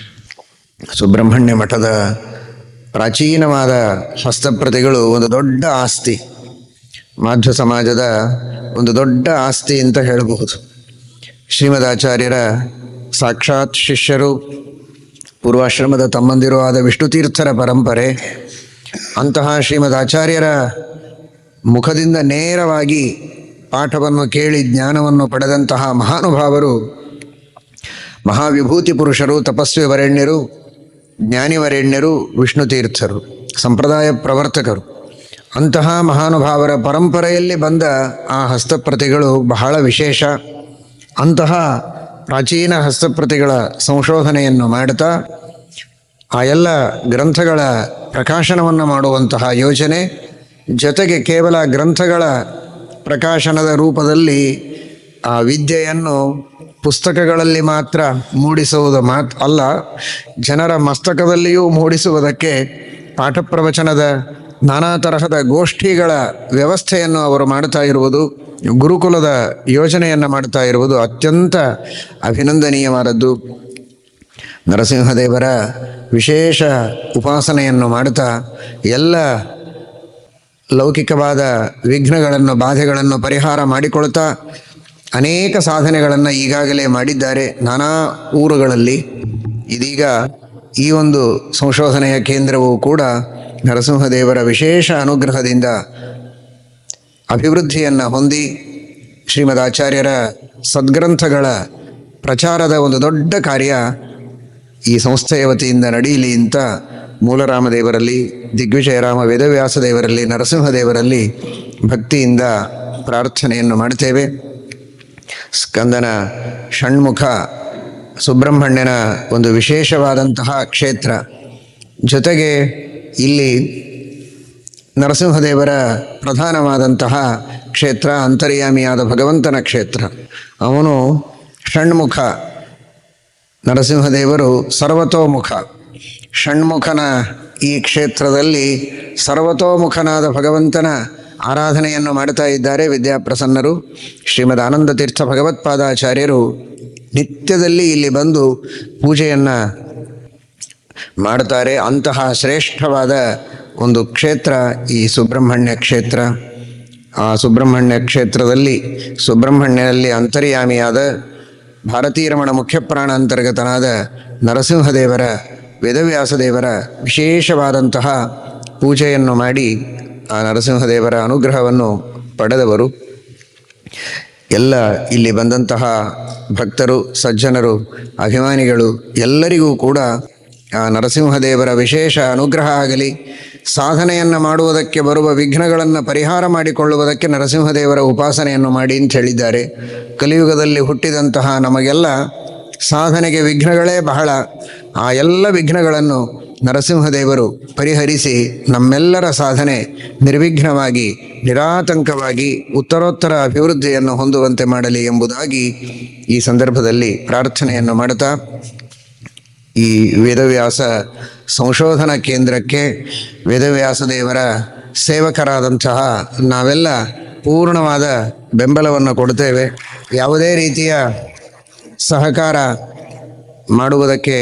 ಸುಬ್ರಹ್ಮಣ್ಯ ಮಠದ ಪ್ರಾಚೀನವಾದ ಹಸ್ತಪ್ರತಿಗಳು ಒಂದು ದೊಡ್ಡ ಆಸ್ತಿ ಮಾಧ್ವ ಸಮಾಜದ ಒಂದು ದೊಡ್ಡ ಆಸ್ತಿ ಅಂತ ಹೇಳಬಹುದು ಶ್ರೀಮದಾಚಾರ್ಯರ ಸಾಕ್ಷಾತ್ ಶಿಷ್ಯರು ಪೂರ್ವಾಶ್ರಮದ ತಮ್ಮಂದಿರು ಆದ ವಿಷ್ಣುತೀರ್ಥರ ಪರಂಪರೆ ಅಂತಹ ಶ್ರೀಮದ್ ಆಚಾರ್ಯರ ಮುಖದಿಂದ ನೇರವಾಗಿ ಪಾಠವನ್ನು ಕೇಳಿ ಜ್ಞಾನವನ್ನು ಪಡೆದಂತಹ ಮಹಾನುಭಾವರು ಮಹಾವಿಭೂತಿ ಪುರುಷರು ತಪಸ್ವಿ ವರೆಣ್ಯರು ಜ್ಞಾನಿವರೆಣ್ಯರು ವಿಷ್ಣುತೀರ್ಥರು ಸಂಪ್ರದಾಯ ಪ್ರವರ್ತಕರು ಅಂತಹ ಮಹಾನುಭಾವರ ಪರಂಪರೆಯಲ್ಲಿ ಬಂದ ಆ ಹಸ್ತಪ್ರತಿಗಳು ಬಹಳ ವಿಶೇಷ ಅಂತಹ ಪ್ರಾಚೀನ ಹಸ್ತಪ್ರತಿಗಳ ಸಂಶೋಧನೆಯನ್ನು ಮಾಡ್ತಾ ಆ ಎಲ್ಲ ಗ್ರಂಥಗಳ ಪ್ರಕಾಶನವನ್ನು ಮಾಡುವಂತಹ ಯೋಜನೆ ಜೊತೆಗೆ ಕೇವಲ ಗ್ರಂಥಗಳ ಪ್ರಕಾಶನದ ರೂಪದಲ್ಲಿ ಆ ವಿದ್ಯೆಯನ್ನು ಪುಸ್ತಕಗಳಲ್ಲಿ ಮಾತ್ರ ಮೂಡಿಸುವುದು ಮಾತ್ ಅಲ್ಲ ಜನರ ಮಸ್ತಕದಲ್ಲಿಯೂ ಮೂಡಿಸುವುದಕ್ಕೆ ಪಾಠ ಪ್ರವಚನದ ನಾನಾ ತರಹದ ಗೋಷ್ಠಿಗಳ ವ್ಯವಸ್ಥೆಯನ್ನು ಅವರು ಮಾಡ್ತಾ ಇರುವುದು ಗುರುಕುಲದ ಯೋಜನೆಯನ್ನು ಮಾಡ್ತಾ ಇರುವುದು ಅತ್ಯಂತ ಅಭಿನಂದನೀಯವಾದದ್ದು ನರಸಿಂಹದೇವರ ವಿಶೇಷ ಉಪಾಸನೆಯನ್ನು ಮಾಡುತ್ತಾ ಎಲ್ಲ ಲೌಕಿಕವಾದ ವಿಘ್ನಗಳನ್ನು ಬಾಧೆಗಳನ್ನು ಪರಿಹಾರ ಮಾಡಿಕೊಳ್ತಾ ಅನೇಕ ಸಾಧನೆಗಳನ್ನು ಈಗಾಗಲೇ ಮಾಡಿದ್ದಾರೆ ನಾನಾ ಊರುಗಳಲ್ಲಿ ಇದೀಗ ಈ ಒಂದು ಸಂಶೋಧನೆಯ ಕೇಂದ್ರವು ಕೂಡ ನರಸಿಂಹದೇವರ ವಿಶೇಷ ಅನುಗ್ರಹದಿಂದ ಅಭಿವೃದ್ಧಿಯನ್ನು ಹೊಂದಿ ಶ್ರೀಮದ್ ಆಚಾರ್ಯರ ಸದ್ಗ್ರಂಥಗಳ ಪ್ರಚಾರದ ಒಂದು ದೊಡ್ಡ ಕಾರ್ಯ ಈ ಸಂಸ್ಥೆಯ ವತಿಯಿಂದ ನಡೆಯಲಿ ಅಂತ ಮೂಲರಾಮದೇವರಲ್ಲಿ ದಿಗ್ವಿಜಯರಾಮ ವೇದವ್ಯಾಸ ದೇವರಲ್ಲಿ ನರಸಿಂಹದೇವರಲ್ಲಿ ಭಕ್ತಿಯಿಂದ ಪ್ರಾರ್ಥನೆಯನ್ನು ಮಾಡ್ತೇವೆ ಸ್ಕಂದನ ಷಣ್ಮುಖ ಸುಬ್ರಹ್ಮಣ್ಯನ ಒಂದು ವಿಶೇಷವಾದಂತಹ ಕ್ಷೇತ್ರ ಜೊತೆಗೆ ಇಲ್ಲಿ ನರಸಿಂಹದೇವರ ಪ್ರಧಾನವಾದಂತಹ ಕ್ಷೇತ್ರ ಅಂತರ್ಯಾಮಿಯಾದ ಭಗವಂತನ ಕ್ಷೇತ್ರ ಅವನು ಷಣ್ಮುಖ ನರಸಿಂಹದೇವರು ಸರ್ವತೋಮುಖ ಷಣ್ಮುಖನ ಈ ಕ್ಷೇತ್ರದಲ್ಲಿ ಸರ್ವತೋಮುಖನಾದ ಭಗವಂತನ ಆರಾಧನೆಯನ್ನು ಮಾಡ್ತಾ ಇದ್ದಾರೆ ವಿದ್ಯಾಪ್ರಸನ್ನರು ಶ್ರೀಮದ್ ಆನಂದ ತೀರ್ಥ ಭಗವತ್ಪಾದಾಚಾರ್ಯರು ನಿತ್ಯದಲ್ಲಿ ಇಲ್ಲಿ ಬಂದು ಪೂಜೆಯನ್ನು ಮಾಡ್ತಾರೆ ಅಂತಹ ಶ್ರೇಷ್ಠವಾದ ಒಂದು ಕ್ಷೇತ್ರ ಈ ಸುಬ್ರಹ್ಮಣ್ಯ ಕ್ಷೇತ್ರ ಆ ಸುಬ್ರಹ್ಮಣ್ಯ ಕ್ಷೇತ್ರದಲ್ಲಿ ಸುಬ್ರಹ್ಮಣ್ಯನಲ್ಲಿ ಅಂತರ್ಯಾಮಿಯಾದ ಭಾರತೀರಮಣ ಮುಖ್ಯ ಪ್ರಾಣ ಅಂತರ್ಗತನಾದ ನರಸಿಂಹದೇವರ ವೇದವ್ಯಾಸದೇವರ ವಿಶೇಷವಾದಂತಹ ಪೂಜೆಯನ್ನು ಮಾಡಿ ಆ ನರಸಿಂಹದೇವರ ಅನುಗ್ರಹವನ್ನು ಪಡೆದವರು ಎಲ್ಲ ಇಲ್ಲಿ ಬಂದಂತಹ ಭಕ್ತರು ಸಜ್ಜನರು ಅಭಿಮಾನಿಗಳು ಎಲ್ಲರಿಗೂ ಕೂಡ ಆ ನರಸಿಂಹದೇವರ ವಿಶೇಷ ಅನುಗ್ರಹ ಆಗಲಿ ಸಾಧನೆಯನ್ನು ಮಾಡುವುದಕ್ಕೆ ಬರುವ ವಿಘ್ನಗಳನ್ನು ಪರಿಹಾರ ಮಾಡಿಕೊಳ್ಳುವುದಕ್ಕೆ ನರಸಿಂಹದೇವರ ಉಪಾಸನೆಯನ್ನು ಮಾಡಿ ಅಂತ ಹೇಳಿದ್ದಾರೆ ಕಲಿಯುಗದಲ್ಲಿ ಹುಟ್ಟಿದಂತಹ ನಮಗೆಲ್ಲ ಸಾಧನೆಗೆ ವಿಘ್ನಗಳೇ ಬಹಳ ಆ ಎಲ್ಲ ವಿಘ್ನಗಳನ್ನು ನರಸಿಂಹದೇವರು ಪರಿಹರಿಸಿ ನಮ್ಮೆಲ್ಲರ ಸಾಧನೆ ನಿರ್ವಿಘ್ನವಾಗಿ ನಿರಾತಂಕವಾಗಿ ಉತ್ತರೋತ್ತರ ಅಭಿವೃದ್ಧಿಯನ್ನು ಹೊಂದುವಂತೆ ಮಾಡಲಿ ಎಂಬುದಾಗಿ ಈ ಸಂದರ್ಭದಲ್ಲಿ ಪ್ರಾರ್ಥನೆಯನ್ನು ಮಾಡುತ್ತಾ ಈ ವೇದವ್ಯಾಸ ಸಂಶೋಧನಾ ಕೇಂದ್ರಕ್ಕೆ ವೇದವ್ಯಾಸ ದೇವರ ಸೇವಕರಾದಂತಹ ನಾವೆಲ್ಲ ಪೂರ್ಣವಾದ ಬೆಂಬಲವನ್ನು ಕೊಡ್ತೇವೆ ಯಾವುದೇ ರೀತಿಯ ಸಹಕಾರ ಮಾಡುವುದಕ್ಕೆ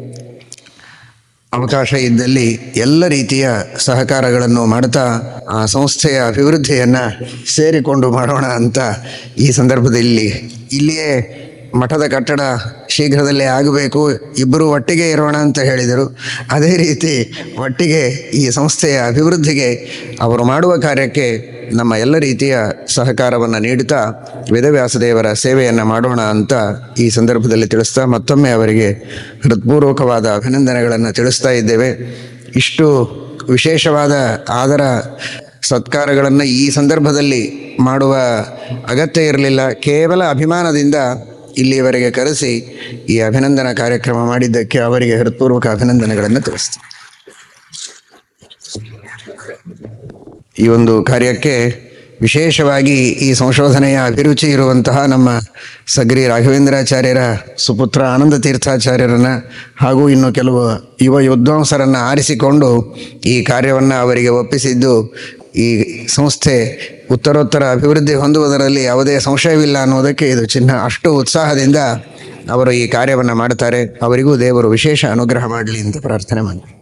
ಅವಕಾಶ ಇದ್ದಲ್ಲಿ ಎಲ್ಲ ರೀತಿಯ ಸಹಕಾರಗಳನ್ನು ಮಾಡ್ತಾ ಆ ಸಂಸ್ಥೆಯ ಅಭಿವೃದ್ಧಿಯನ್ನು ಸೇರಿಕೊಂಡು ಮಾಡೋಣ ಅಂತ ಈ ಸಂದರ್ಭದಲ್ಲಿ ಇಲ್ಲಿಯೇ ಮಠದ ಕಟ್ಟಡ ಶೀಘ್ರದಲ್ಲೇ ಆಗಬೇಕು ಇಬ್ಬರು ಒಟ್ಟಿಗೆ ಇರೋಣ ಅಂತ ಹೇಳಿದರು ಅದೇ ರೀತಿ ಒಟ್ಟಿಗೆ ಈ ಸಂಸ್ಥೆಯ ಅಭಿವೃದ್ಧಿಗೆ ಅವರು ಮಾಡುವ ಕಾರ್ಯಕ್ಕೆ ನಮ್ಮ ಎಲ್ಲ ರೀತಿಯ ಸಹಕಾರವನ್ನು ನೀಡುತ್ತಾ ವೇದವ್ಯಾಸದೇವರ ಸೇವೆಯನ್ನು ಮಾಡೋಣ ಅಂತ ಈ ಸಂದರ್ಭದಲ್ಲಿ ತಿಳಿಸ್ತಾ ಮತ್ತೊಮ್ಮೆ ಅವರಿಗೆ ಹೃತ್ಪೂರ್ವಕವಾದ ಅಭಿನಂದನೆಗಳನ್ನು ತಿಳಿಸ್ತಾ ಇದ್ದೇವೆ ಇಷ್ಟು ವಿಶೇಷವಾದ ಆದರ ಸತ್ಕಾರಗಳನ್ನು ಈ ಸಂದರ್ಭದಲ್ಲಿ ಮಾಡುವ ಅಗತ್ಯ ಇರಲಿಲ್ಲ ಕೇವಲ ಅಭಿಮಾನದಿಂದ ಇಲ್ಲಿಯವರೆಗೆ ಕರೆಸಿ ಈ ಅಭಿನಂದನಾ ಕಾರ್ಯಕ್ರಮ ಮಾಡಿದ್ದಕ್ಕೆ ಅವರಿಗೆ ಹೃತ್ಪೂರ್ವಕ ಅಭಿನಂದನೆಗಳನ್ನು ತಿಳಿಸ್ತೀನಿ ಈ ಒಂದು ಕಾರ್ಯಕ್ಕೆ ವಿಶೇಷವಾಗಿ ಈ ಸಂಶೋಧನೆಯ ಅಭಿರುಚಿ ಇರುವಂತಹ ನಮ್ಮ ಸಗ್ರಿ ರಾಘವೇಂದ್ರಾಚಾರ್ಯರ ಸುಪುತ್ರ ಆನಂದ ತೀರ್ಥಾಚಾರ್ಯರನ್ನು ಹಾಗೂ ಇನ್ನು ಕೆಲವು ಯುವ ವಿದ್ವಾಂಸರನ್ನು ಆರಿಸಿಕೊಂಡು ಈ ಕಾರ್ಯವನ್ನು ಅವರಿಗೆ ಒಪ್ಪಿಸಿದ್ದು ಈ ಸಂಸ್ಥೆ ಉತ್ತರೋತ್ತರ ಅಭಿವೃದ್ಧಿ ಹೊಂದುವುದರಲ್ಲಿ ಯಾವುದೇ ಸಂಶಯವಿಲ್ಲ ಅನ್ನೋದಕ್ಕೆ ಇದು ಚಿಹ್ನ ಅಷ್ಟು ಉತ್ಸಾಹದಿಂದ ಅವರು ಈ ಕಾರ್ಯವನ್ನು ಮಾಡ್ತಾರೆ ಅವರಿಗೂ ದೇವರು ವಿಶೇಷ ಅನುಗ್ರಹ ಮಾಡಲಿ ಅಂತ ಪ್ರಾರ್ಥನೆ ಮಾಡಿ